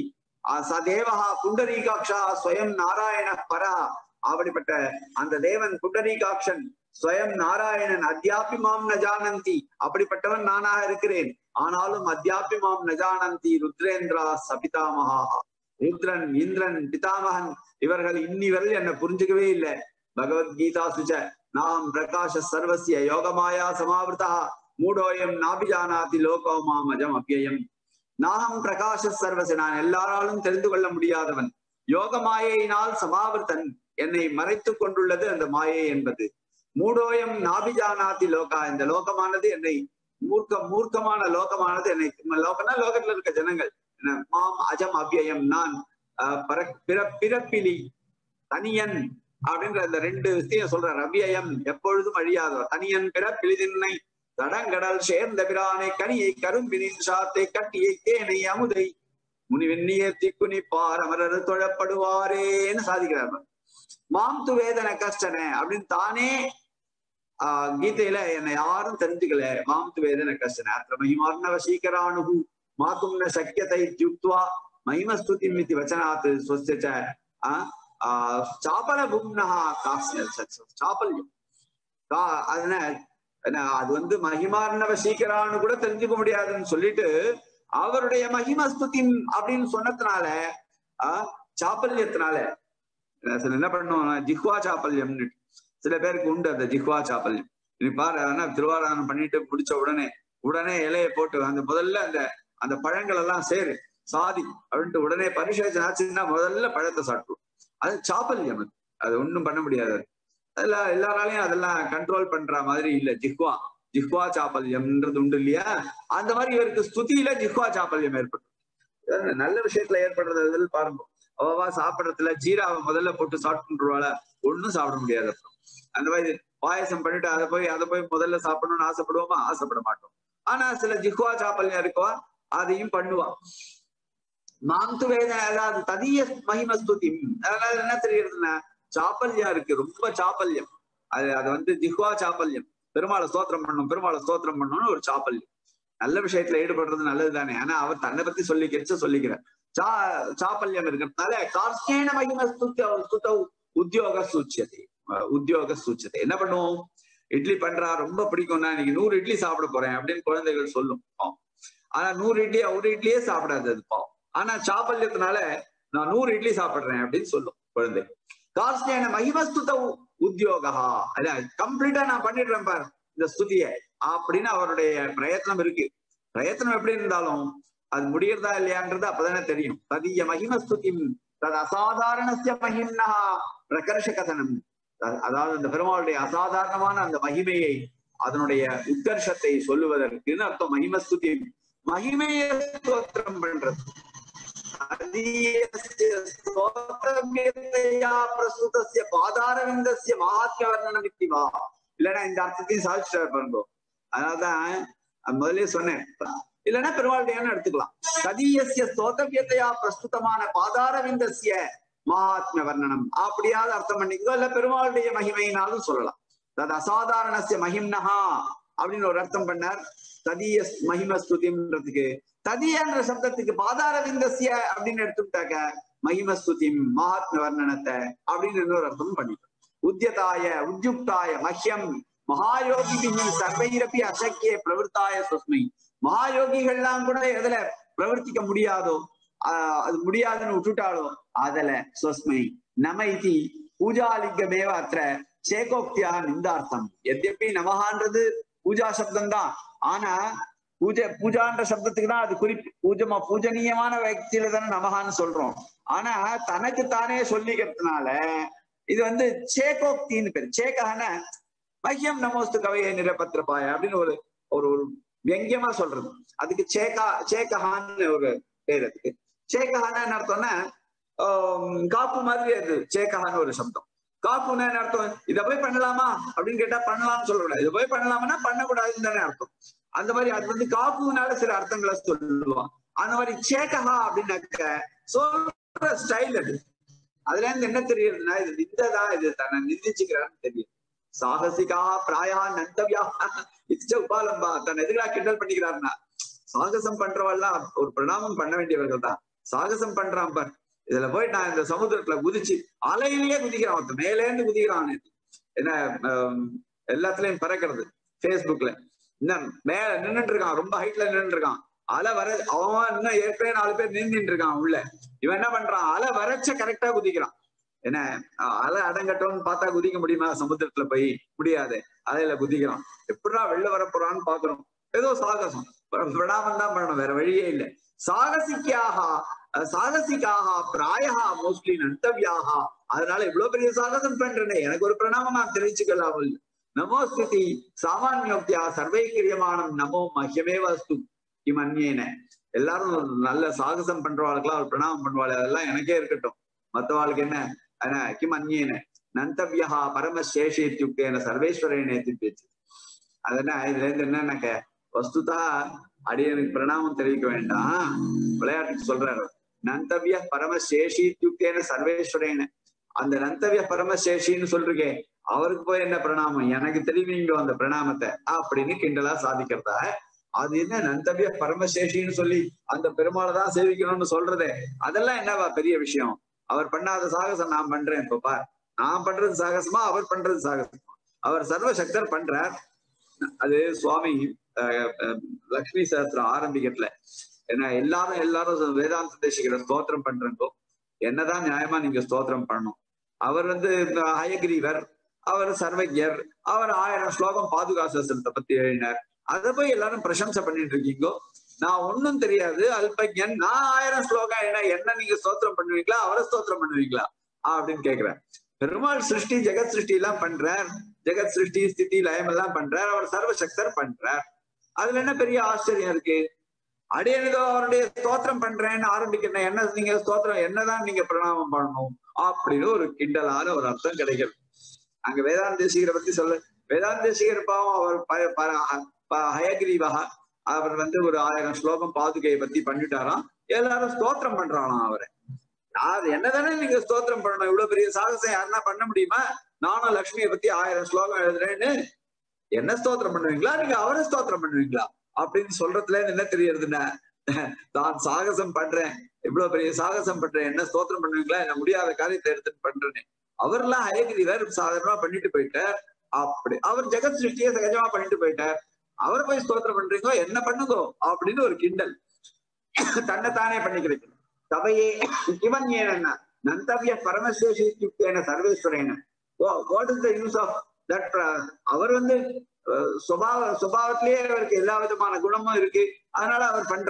சதேவஹா புண்டரீகாட்சா ஸ்வயம் நாராயண பரா அப்படிப்பட்ட அந்த தேவன் புண்டரீகாட்சன் ஸ்வயம் நாராயணன் அத்தியாபி மாம் ந ஜானந்தி அப்படிப்பட்டவன் நானாக இருக்கிறேன் ஆனாலும் அத்தியாபி மாம் ந ஜானந்தி ருத்ரேந்திரா சபிதாமகா ருத்ரன் இந்திரன் பிதாமகன் இவர்கள் இன்னிவர்கள் என்ன புரிஞ்சுக்கவே இல்லை பகவத்கீதா சுச்ச நாம் பிரகாஷ சர்வசிய யோகமாயா சமாவிருதா மூடோயம் நாபிஜானாதி லோகோ மாமஜம் அப்பியம் நாகம் பிரகாஷ சர்வசி நான் எல்லாராலும் தெரிந்து கொள்ள முடியாதவன் யோக மாயையினால் சமாவிர்த்தன் என்னை மறைத்துக் கொண்டுள்ளது அந்த மாயை என்பது மூடோயம் நாபிஜானாதி லோகா இந்த லோகமானது என்னை மூர்க்க மூர்க்கமான லோகமானது என்னை லோகனா லோகத்துல இருக்க ஜனங்கள் மாம் அஜம் அவ்யயம் நான் பர பிற பிறப்பிலி தனியன் அப்படின்ற அந்த ரெண்டு விஷயம் சொல்றார் அவ்யயம் எப்பொழுதும் அழியாதவர் தனியன் பிறப்பிலி தின்னை தடங்கடல் சேர்ந்த பிரானை கனியை கரும்பினின் சாத்தை கட்டியை தேனை அமுதை முனிவெண்ணிய திக்குனி பார் அமரர் தொழப்படுவாரேன்னு சாதிக்கிறார் மாம்து வேதன கஷ்டன அப்படின்னு தானே ஆஹ் கீதையில என்னை யாரும் தெரிஞ்சுக்கல மாம்து வேதன கஷ்டன அத்த மகிமார்ணவ சீக்கராணுகு மாத்தும் ந சக்கியதை யுக்துவா மகிமஸ்துதி மிதி வச்சனாத் ஸ்வஸ்ய ஆஹ் சாபல பும்னஹா சாப்பல்யம் அதனால அது வந்து மகிமார்ணவ சீக்கிரான்னு கூட தெரிஞ்சுக்க முடியாதுன்னு சொல்லிட்டு அவருடைய மகிமஸ்துதி அப்படின்னு சொன்னதுனால ஆஹ் சாப்பல்யத்தினால என்ன பண்ணுவோம் ஜிஹ்வா சாப்பல்யம்னு சில பேருக்கு உண்டு அந்த ஜிஹ்வா சாப்பல்யம் நீ பாரு ஆனா திருவாராதனம் பண்ணிட்டு முடிச்ச உடனே உடனே இலைய போட்டு அந்த முதல்ல அந்த அந்த பழங்கள் எல்லாம் சேரு சாதி அப்படின்ட்டு உடனே பரிசேஷன் ஆச்சுன்னா முதல்ல பழத்தை சாப்பிடுவோம் அது சாப்பல்யம் அது அது ஒண்ணும் பண்ண முடியாது அதெல்லாம் எல்லாராலையும் அதெல்லாம் கண்ட்ரோல் பண்ற மாதிரி இல்ல ஜிஹ்வா ஜிஹ்வா சாப்பல்யம்ன்றது உண்டு இல்லையா அந்த மாதிரி இவருக்கு ஸ்துதியில ஜிஹ்வா சாப்பல்யம் ஏற்படும் நல்ல விஷயத்துல ஏற்படுறது பாருங்க அவவா சாப்பிடறதுல ஜீராவை முதல்ல போட்டு சாப்பிட்டுருவாள ஒண்ணும் சாப்பிட முடியாது அப்புறம் அந்த மாதிரி பாயசம் பண்ணிட்டு அதை போய் அதை போய் முதல்ல சாப்பிடணும்னு ஆசைப்படுவோமா ஆசைப்பட மாட்டோம் ஆனா சில ஜிஹ்வா சாப்பல்யம் இருக்குவா அதையும் பண்ணுவான் மாந்து வேத அதாவது ததிய மகிமஸ்துதி அதனால என்ன தெரியுதுன்னா சாப்பல்யம் இருக்கு ரொம்ப சாப்பல்யம் அது அது வந்து ஜிஹ்வா சாப்பல்யம் பெருமாளை ஸ்தோத்திரம் பண்ணும் பெருமாளை ஸ்தோத்திரம் பண்ணணும்னு ஒரு சாப்பல்யம் நல்ல விஷயத்துல ஈடுபடுறது நல்லது தானே ஆனா அவர் தன்னை பத்தி சொல்லிக்கிறச்சு சொல்லிக்கிறார் சா சாப்பல்யம் இருக்கிறதுனால கார்ஷேன மகிம ஸ்துத்தி ஸ்துத உத்தியோக சூச்சியதை உத்தியோக சூச்சியதை என்ன பண்ணுவோம் இட்லி பண்றா ரொம்ப பிடிக்கும் நான் இன்னைக்கு நூறு இட்லி சாப்பிட போறேன் அப்படின்னு குழந்தைகள் சொல்லும் ஆனா நூறு இட்லி ஒரு இட்லியே சாப்பிடாது அது பாவம் ஆனா சாப்பல்யத்தினால நான் நூறு இட்லி சாப்பிடுறேன் அப்படின்னு சொல்லும் குழந்தை காஸ்டேன மகிமஸ்துத உத்தியோகா அல்ல கம்ப்ளீட்டா நான் பண்ணிடுறேன் பார் இந்த ஸ்துதிய அப்படின்னு அவருடைய பிரயத்னம் இருக்கு பிரயத்னம் எப்படி இருந்தாலும் அது முடியறதா இல்லையான்றது அப்பதானே தெரியும் ததிய மகிமஸ்துதி தது அசாதாரணஸ்ய மகிம்னா பிரகர்ஷ கதனம் அ- அதாவது அந்த பெருமாளுடைய அசாதாரணமான அந்த மகிமையை அதனுடைய உத்கர்ஷத்தை சொல்லுவதற்குன்னு அர்த்தம் மகிமஸ்துதி மகிமையை ஸ்தோத்திரம் பண்றது அதீயஸ்ய ஸ்தோத்திரமியதையா பிரசுதஸ்ய பாதாரவிந்தஸ்ய மகாத்மிய வர்ணனம் இத்தி வா இல்லைன்னா இந்த அர்த்தத்தையும் சாதிச்சுட்டார் பாருங்க அதனாலதான் அது முதல்லயே சொன்னேன் இல்லைன்னா பெருமாளுடையான்னு எடுத்துக்கலாம் சதீயஸ்ய ஸ்தோத்திரவியதையா பிரஸ்துதமான பாதாரவிந்தஸ்ய மகாத்மிய வர்ணனம் அப்படியாவது அர்த்தம் பண்ணிக்கோ இல்ல பெருமாளுடைய மகிமையினாலும் சொல்லலாம் தது அசாதாரணஸ்ய மகிம்னஹா அப்படின்னு ஒரு அர்த்தம் பண்ணார் ததிய மகிமஸ்துதின்றதுக்கு ததியன்ற சப்தத்துக்கு பாதாரவிந்தஸ்ய அப்படின்னு எடுத்துட்டாக்க மகிமஸ்துதிம் மகாத்ம வர்ணனத்தை அப்படின்னு இன்னொரு அர்த்தம் பண்ணிட்டோம் உத்தியதாய உத்யுக்தாய மஹ்யம் மகாயோகிபிகி சர்வைரப்பி அசக்கிய பிரவருத்தாய சுஸ்மை மகாயோகிகள்லாம் கூட எதுல பிரவர்த்திக்க முடியாதோ ஆஹ் அது முடியாதுன்னு விட்டுட்டாலோ அதுல சுஸ்மை நம இதி பூஜாலிங்கமேவ அத்த சேகோக்தியா நிந்தார்த்தம் எத்யப்பி நமகான்றது பூஜா சப்தம் தான் ஆனா பூஜை பூஜான்ற சப்தத்துக்கு தான் அது குறிப்பு பூஜமா பூஜனீயமான వ్యక్తిயில தானே நமகான்னு சொல்றோம் ஆனா தனக்கு தானே சொல்லிக்கிறதுனால இது வந்து சேகோக்தின்னு பேரு சேகன மஹ்யம் நமோஸ்து கவைய நிரபத்திரபாய அப்படின்னு ஒரு ஒரு ஒரு வியங்கியமா சொல்றது அதுக்கு சேகா சேகஹான்னு ஒரு பேர் அதுக்கு சேகஹான்னு அர்த்தம்னா ஆஹ் காப்பு மாதிரி அது சேகஹான்னு ஒரு சப்தம் காப்புன்னா என்ன அர்த்தம் இதை போய் பண்ணலாமா அப்படின்னு கேட்டா பண்ணலாம்னு சொல்லக்கூடாது இதை போய் பண்ணலாம்னா பண்ணக்கூடாதுன்னு தானே அர்த்தம் அந்த மாதிரி அது வந்து காப்புனால சில அர்த்தங்களை சொல்லுவான் அந்த மாதிரி சேகஹா அப்படின்னாக்க சொல்ற ஸ்டைல் அது அதுல இருந்து என்ன தெரியுதுன்னா இது நிந்ததான் இது தன்னை நிந்திச்சுக்கிறான்னு தெரியும் சாகசிகா பிராயா நந்தவியா இச்ச உபாலம்பா தன் எதிரா கிண்டல் பண்ணிக்கிறாருன்னா சாகசம் பண்றவெல்லாம் ஒரு பிரணாமம் பண்ண வேண்டியவர்கள் தான் சாகசம் பண்றான் பார் இதுல போய் நான் இந்த சமுத்திரத்துல குதிச்சு அலையிலேயே குதிக்கிறான் ஒருத்தன் மேலே இருந்து குதிக்கிறான் என்ன ஆம், எல்லாத்துலயும் பறக்கிறது Facebookல இன்னும் மேல நின்னுட்டு இருக்கான் ரொம்ப ஹைட்ல நின்னுட்டு இருக்கான் அலை வர அவன் இன்னும் ஏற்கனவே நாலு பேர் நின்றுட்டு இருக்கான் உள்ள இவன் என்ன பண்றான் அலை வரைச்ச கரெக்டா குதிக்கிறான் என்ன அஹ் அலை அடங்கட்டோம்னு பார்த்தா குதிக்க முடியுமா சமுத்திரத்துல போய் முடியாது அலையில குதிக்கிறான் எப்படிடா வெளில வர போறான்னு பாக்குறோம் ஏதோ சாகசம் விடாம தான் பண்ணணும் வேற வழியே இல்லை சாகசிக்காக அஹ் சாகசிக்காக பிராயகா மோஸ்ட்லி நந்தவியாக அதனால இவ்வளவு பெரிய சாகசம் பண்றேனே எனக்கு ஒரு பிரணாமம் நான் தெரிவிச்சுக்கலாமல் நமோ ஸ்திதி சாமானியோக்தியா சர்வை கிரியமானம் நமோ மஹ்யமே வஸ்து கிமன்யேன எல்லாரும் நல்ல சாகசம் பண்றவாளுக்கெல்லாம் ஒரு பிரணாமம் பண்ணுவாள் அதெல்லாம் எனக்கே இருக்கட்டும் மத்தவாளுக்கு என்ன ஆனா கிம் அந்நியன நந்தவியா பரமசேஷி இத்தியுக்தேன சர்வேஸ்வரேனே பேச்சு அதென்ன இதுல இருந்து என்னன்னாக்க வஸ்துதா அடியனுக்கு பிரணாமம் தெரிவிக்க வேண்டாம் விளையாட்டுக்கு சொல்றாரு நந்தவிய பரமசேஷி இத்தியுக்தேன சர்வேஸ்வரேன அந்த நந்தவிய பரமசேஷின்னு சொல்றீங்க அவருக்கு போய் என்ன பிரணாமம் எனக்கு தெரிவிங்களோ அந்த பிரணாமத்தை அப்படின்னு கிண்டலா சாதிக்கிறதா அது என்ன நந்தவிய பரமசேஷின்னு சொல்லி அந்த பெருமாளை தான் சேவிக்கணும்னு சொல்றதே அதெல்லாம் என்னவா பெரிய விஷயம் அவர் பண்ணாத சாகசம் நான் பண்றேன் இப்ப பார் நான் பண்றது சாகசமா அவர் பண்றது சாகசமா அவர் சர்வசக்தர் பண்றார் அது சுவாமி அஹ், அஹ், லக்ஷ்மி சஹஸ்திரம் ஆரம்பிக்கல ஏன்னா எல்லாரும் எல்லாரும் வேதாந்த தேசிகரை ஸ்தோத்திரம் பண்றப்போ என்னதான் நியாயமா நீங்க ஸ்தோத்திரம் பண்ணணும் அவர் வந்து இந்த ஹயகிரீவர் அவர் சர்வஜர் அவர் ஆயிரம் ஸ்லோகம் பாதுகாசத்தை பத்தி எழுதினார் அதை போய் எல்லாரும் பிரசம்சை பண்ணிட்டு இருக்கீங்கோ நான் ஒண்ணும் தெரியாது அல்பஜன் நான் ஆயிரம் ஸ்லோகம் என்ன என்ன நீங்க ஸ்தோத்திரம் பண்ணுவீங்களா அவரை ஸ்தோத்திரம் பண்ணுவீங்களா அப்படின்னு கேக்குறேன் பெருமாள் சிருஷ்டி ஜெகத் சிருஷ்டி எல்லாம் பண்றார் ஜெகத் சிருஷ்டி ஸ்திதி லயம் எல்லாம் பண்றார் அவர் சர்வசக்தர் பண்றார் அதுல என்ன பெரிய ஆச்சரியம் இருக்கு அடியனுதோ அவருடைய ஸ்தோத்திரம் பண்றேன்னு ஆரம்பிக்கிறேன் என்ன நீங்க ஸ்தோத்திரம் என்னதான் நீங்க பிரணாமம் பண்ணணும் அப்படின்னு ஒரு கிண்டலான ஒரு அர்த்தம் கிடைக்கிறது அங்க வேதாந்த தேசிகரை பத்தி சொல்ல வேதாந்த தேசிகர் பாவம் அவர் ப- ப- ப- ஹயகிரீவா அவர் வந்து ஒரு ஆயிரம் ஸ்லோகம் பாதுகையை பத்தி பண்ணிட்டாராம் எல்லாரும் ஸ்தோத்திரம் பண்றானாம் அவரை அது என்னதானே நீங்க ஸ்தோத்திரம் பண்ணணும் இவ்வளவு பெரிய சாகசம் யாருன்னா பண்ண முடியுமா நானும் லக்ஷ்மியை பத்தி ஆயிரம் ஸ்லோகம் எழுதுறேன்னு என்ன ஸ்தோத்திரம் பண்ணுவீங்களா நீங்க அவரை ஸ்தோத்திரம் பண்ணுவீங்களா அப்படின்னு சொல்றதுல இருந்து என்ன தெரியறதுன்னா தான் சாகசம் பண்றேன் இவ்வளவு பெரிய சாகசம் பண்றேன் என்ன ஸ்தோத்திரம் பண்ணுவீங்களா என்ன முடியாத காரியத்தை எடுத்துட்டு பண்றேனே அவர்லாம் ஹயகிரிவர் சாதாரணமா பண்ணிட்டு போயிட்டார் அப்படி அவர் ஜெகத் சிருஷ்டியை சகஜமா பண்ணிட்டு போயிட்டார் அவர் போய் ஸ்தோத்திரம் பண்றீங்களோ என்ன பண்ணுங்கோ அப்படின்னு ஒரு கிண்டல் தன்னைத்தானே பண்ணிக்கிறீங்க சபையே இவன் ஏனன்னா நந்தவிய பரமசேஷி யுக்தேன சர்வேஸ்வரேன oh what is the use of that அவர் வந்து அஹ், சுபாவ சுபாவத்திலேயே அவருக்கு எல்லா விதமான குணமும் இருக்கு அதனால அவர் பண்றார்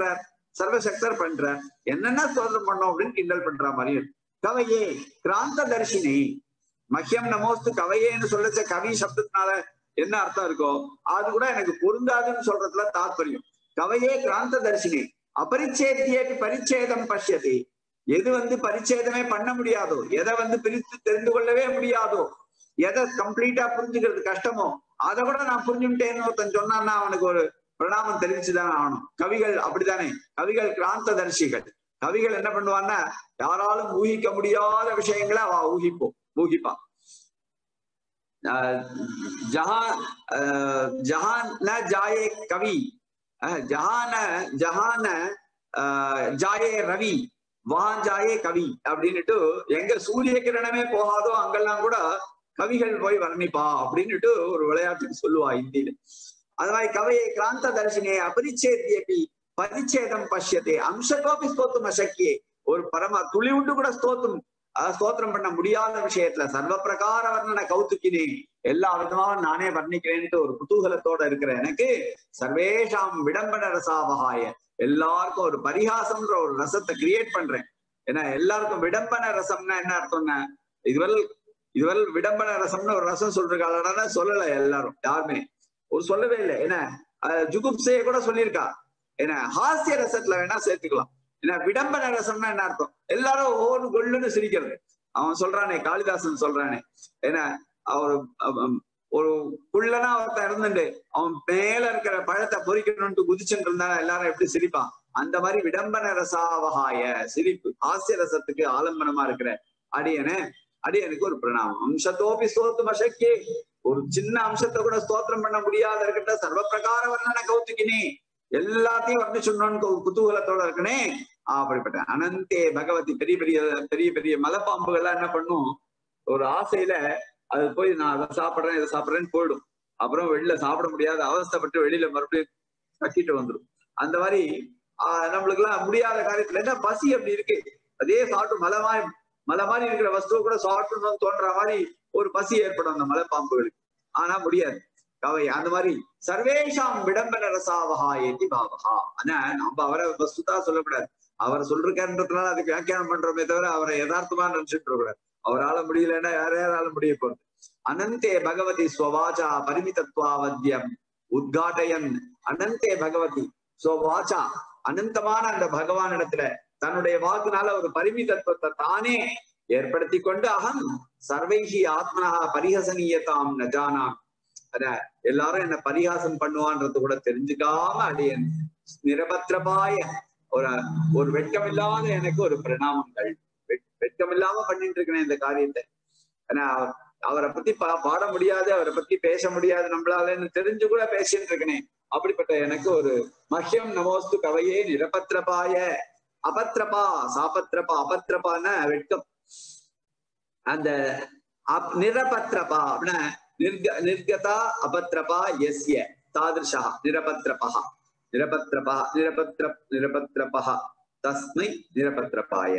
சர்வசக்தர் பண்ற என்னென்ன ஸ்தோத்திரம் பண்ணோம் அப்படின்னு கிண்டல் பண்ற மாதிரி இருக்கு. கவையே கிராந்த தர்ஷினி மஹ்யம் நமோஸ்து கவையேன்னு சொல்லச்ச கவி சப்தத்தினால என்ன அர்த்தம் இருக்கோ அது கூட எனக்கு பொருந்தாதுன்னு சொல்றதுல தாத்பரியம் கவையே கிராந்த தர்ஷினி அபரிச்சேத்தியேபி பரிச்சேதம் பஷ்யதி எது வந்து பரிச்சேதமே பண்ண முடியாதோ எதை வந்து பிரித்து தெரிந்து கொள்ளவே முடியாதோ எதை கம்ப்ளீட்டா புரிஞ்சுக்கிறது கஷ்டமோ அதை கூட நான் புரிஞ்சுட்டேன்னு ஒருத்தன் சொன்னான்னா அவனுக்கு ஒரு பிரணாமம் தெரிவிச்சுதான் ஆகணும் கவிகள் அப்படித்தானே கவிகள் கிராந்த தரிசிகள் கவிகள் என்ன பண்ணுவான்னா யாராலும் ஊகிக்க முடியாத விஷயங்களை அவ ஊகிப்போம் ஊகிப்பான் அஹ் ஜஹான் அஹ் ஜஹான் ந ஜாயே கவி அஹ் ஜஹான ஜஹான அஹ் ஜாயே ரவி வான் ஜாயே கவி அப்படின்னுட்டு எங்க சூரிய கிரணமே போகாதோ அங்கெல்லாம் கூட கவிகள் போய் வர்ணிப்பா அப்படின்னுட்டு ஒரு விளையாட்டுக்கு சொல்லுவா இந்தியில அது மாதிரி கவையை கிராந்த தர்ஷினே அபரிச்சேத்தியபி பரிச்சேதம் பஷ்யத்தே அம்சகோபி ஸ்தோத்தும் அசக்கியே ஒரு பரம துளி உண்டு கூட ஸ்தோத்தும் அஹ் ஸ்தோத்திரம் பண்ண முடியாத விஷயத்துல சர்வ பிரகார வர்ணன கௌத்துக்கினே எல்லா விதமாக நானே வர்ணிக்கிறேன்ட்டு ஒரு குதூகலத்தோட இருக்கிற எனக்கு சர்வேஷாம் விடம்பன ரசாவகாய எல்லாருக்கும் ஒரு பரிகாசம்ன்ற ஒரு ரசத்தை கிரியேட் பண்றேன் ஏன்னா எல்லாருக்கும் விடம்பன ரசம்னா என்ன அர்த்தம்னா இதுவரை இதுவரை விடம்பன ரசம்னு ஒரு ரசம் சொல்றாங்க சொல்லல எல்லாரும் யாருமே ஒரு சொல்லவே இல்லை என்ன அஹ் ஜுகுப்சைய கூட சொல்லியிருக்கா என்ன ஹாஸ்ய ரசத்துல வேணா சேர்த்துக்கலாம் என்ன விடம்பன ரசம்னா என்ன அர்த்தம் எல்லாரும் ஒவ்வொரு கொள்ளுன்னு சிரிக்கிறது அவன் சொல்றானே காளிதாசன் சொல்றானே என்ன அவர் அவன் ஒரு குள்ளனா ஒருத்தன் இருந்துட்டு அவன் மேல இருக்கிற பழத்தை பொறிக்கணும்னு குதிச்சுட்டு இருந்தா எல்லாரும் எப்படி சிரிப்பான் அந்த மாதிரி விடம்பன ரசாவகாய சிரிப்பு ஹாஸ்ய ரசத்துக்கு ஆலம்பனமா இருக்கிற அடியனே அடியனுக்கு ஒரு பிரணாமம் அம்சத்தோபி ஸ்தோத்து மசக்கே ஒரு சின்ன அம்சத்தை கூட ஸ்தோத்திரம் பண்ண முடியாத இருக்கட்ட சர்வ பிரகார வர்ணன கௌத்துக்கினே எல்லாத்தையும் வர்ணிச்சுடணும்னு கு- குதூகலத்தோட இருக்கனே அப்படிப்பட்ட அனந்தே பகவதி பெரிய பெரிய பெரிய பெரிய மலைப்பாம்புகள்லாம் என்ன பண்ணும் ஒரு ஆசையில அது போய் நான் அதை சாப்பிடுறேன் இதை சாப்பிடுறேன்னு போயிடும் அப்புறம் வெளியில சாப்பிட முடியாத அவஸ்தைப்பட்டு வெளியில மறுபடியும் கட்டிட்டு வந்துடும் அந்த மாதிரி ஆஹ் நம்மளுக்கு எல்லாம் முடியாத காரியத்துல என்ன பசி அப்படி இருக்கு அதே சாப்பிட்டு மலை மாதிரி மலை மாதிரி இருக்கிற வஸ்துவை கூட சாப்பிடணும்னு தோன்ற மாதிரி ஒரு பசி ஏற்படும் அந்த மலைப்பாம்புகளுக்கு ஆனா முடியாது கவை அந்த மாதிரி சர்வேஷாம் விடம்பன ரசாவகா ஏத்தி பாவகா ஆனா நம்ம அவரை வஸ்துதா சொல்லக்கூடாது அவர் சொல்லிருக்காருன்றதுனால அதுக்கு வியாக்கியானம் பண்றோமே தவிர அவரை யதார்த்தமா நினைச்சிட்டு இருக்கக்கூடாது அவரால முடியலன்னா யார் யாரால முடிய போறது அனந்தே பகவதி ஸ்வவாச்சா பரிமிதத்வாவத்யம் உத்காட்டயன் அனந்தே பகவதி ஸ்வவாச்சா அனந்தமான அந்த பகவானிடத்துல தன்னுடைய வாக்குனால ஒரு பரிமிதத்துவத்தை தானே ஏற்படுத்தி கொண்டு அகம் சர்வைகி ஆத்மனஹா பரிஹசனீயதாம் நஜானாம் அத எல்லாரும் என்ன பரிகாசம் பண்ணுவான்றது கூட தெரிஞ்சுக்காம அடியன் நிரபத்திரபாய ஒரு ஒரு வெட்கமில்லாத எனக்கு ஒரு பிரணாமங்கள் வெட்- வெட்கமில்லாம பண்ணிட்டு இருக்கிறேன் இந்த காரியத்தை ஏன்னா அவர்- அவரை பத்தி பா பாட முடியாது அவரை பத்தி பேச முடியாது நம்மளாலன்னு தெரிஞ்சு கூட பேசிட்டு இருக்கனே அப்படிப்பட்ட எனக்கு ஒரு மஹ்யம் நமோஸ்து கவையே நிரபத்திரபாய அபத்திரபா சாபத்திரபா அபத்திரபான வெட்கம் அந்த அப் நிரபத்திரபா அப்படின்னா நிர்க நிர்கதா அபத்திரபா எஸ்ய தாதிருஷா நிரபத்திரபா நிரபத்திரபா நிரபத்திர நிரபத்திரபா தஸ்மை நிரபத்திரபாய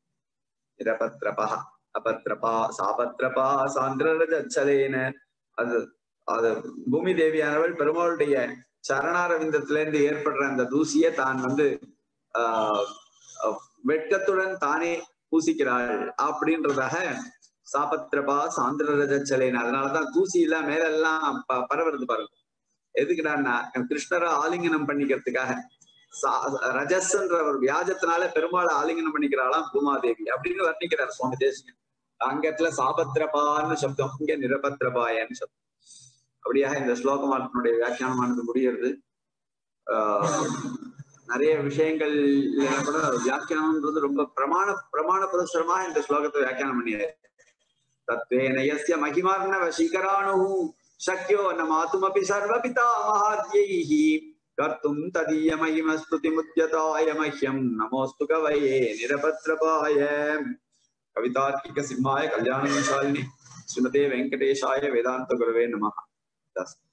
நிரபத்திரபா அபத்திரபா சாபத்திரபா சாந்திரரஜலேன அது அது பூமி தேவியானவள் பெருமாளுடைய சரணாரவிந்தத்துல இருந்து ஏற்படுற அந்த தூசியை தான் வந்து ஆஹ் அஹ் வெட்கத்துடன் தானே பூசிக்கிறாள் அப்படின்றதாக சாபத்திரபா சாந்திரரஜலேன அதனாலதான் தூசி எல்லாம் மேல எல்லாம் ப- பரவுறது பாருங்க எதுக்குடான்னா கிருஷ்ணரை ஆலிங்கனம் பண்ணிக்கிறதுக்காக சா- ரஜஸ்ன்ற ஒரு வியாஜத்தினால பெருமாளை ஆலிங்கனம் பண்ணிக்கிறாளாம் பூமாதேவி அப்படின்னு வர்ணிக்கிறார் சுவாமி தேசிகன் அங்கத்துல சாபத்திரபான்னு சப்தம் இங்க நிரபத்திரபாயன்னு சப்தம் அப்படியாக இந்த ஸ்லோகமானத்தினுடைய வியாக்கியானமானது முடிகிறது ஆஹ் நிறைய விஷயங்கள் கூட வியாக்கியானம்ன்றது ரொம்ப பிரமாண பிரமாண புரஸ்தரமா இந்த ஸ்லோகத்தை வியாக்கியானம் பண்ணியாரு தத்வேன யஸ்ய மகிமார்ண வசீகராணு சக்யோ ந மாத்துமபி சர்வபிதா மகாத்யைः கர்த்தும் ததீய மகிம ஸ்துதி முத்யதாய மஹ்யம் நமோஸ்து கவயே நிரபத்ரபாய கவிதார்க்கிக சிம்மாய கல்யாண சாலினி ஸ்ரீமதே வெங்கடேஷாய வேதாந்த குரவே நமः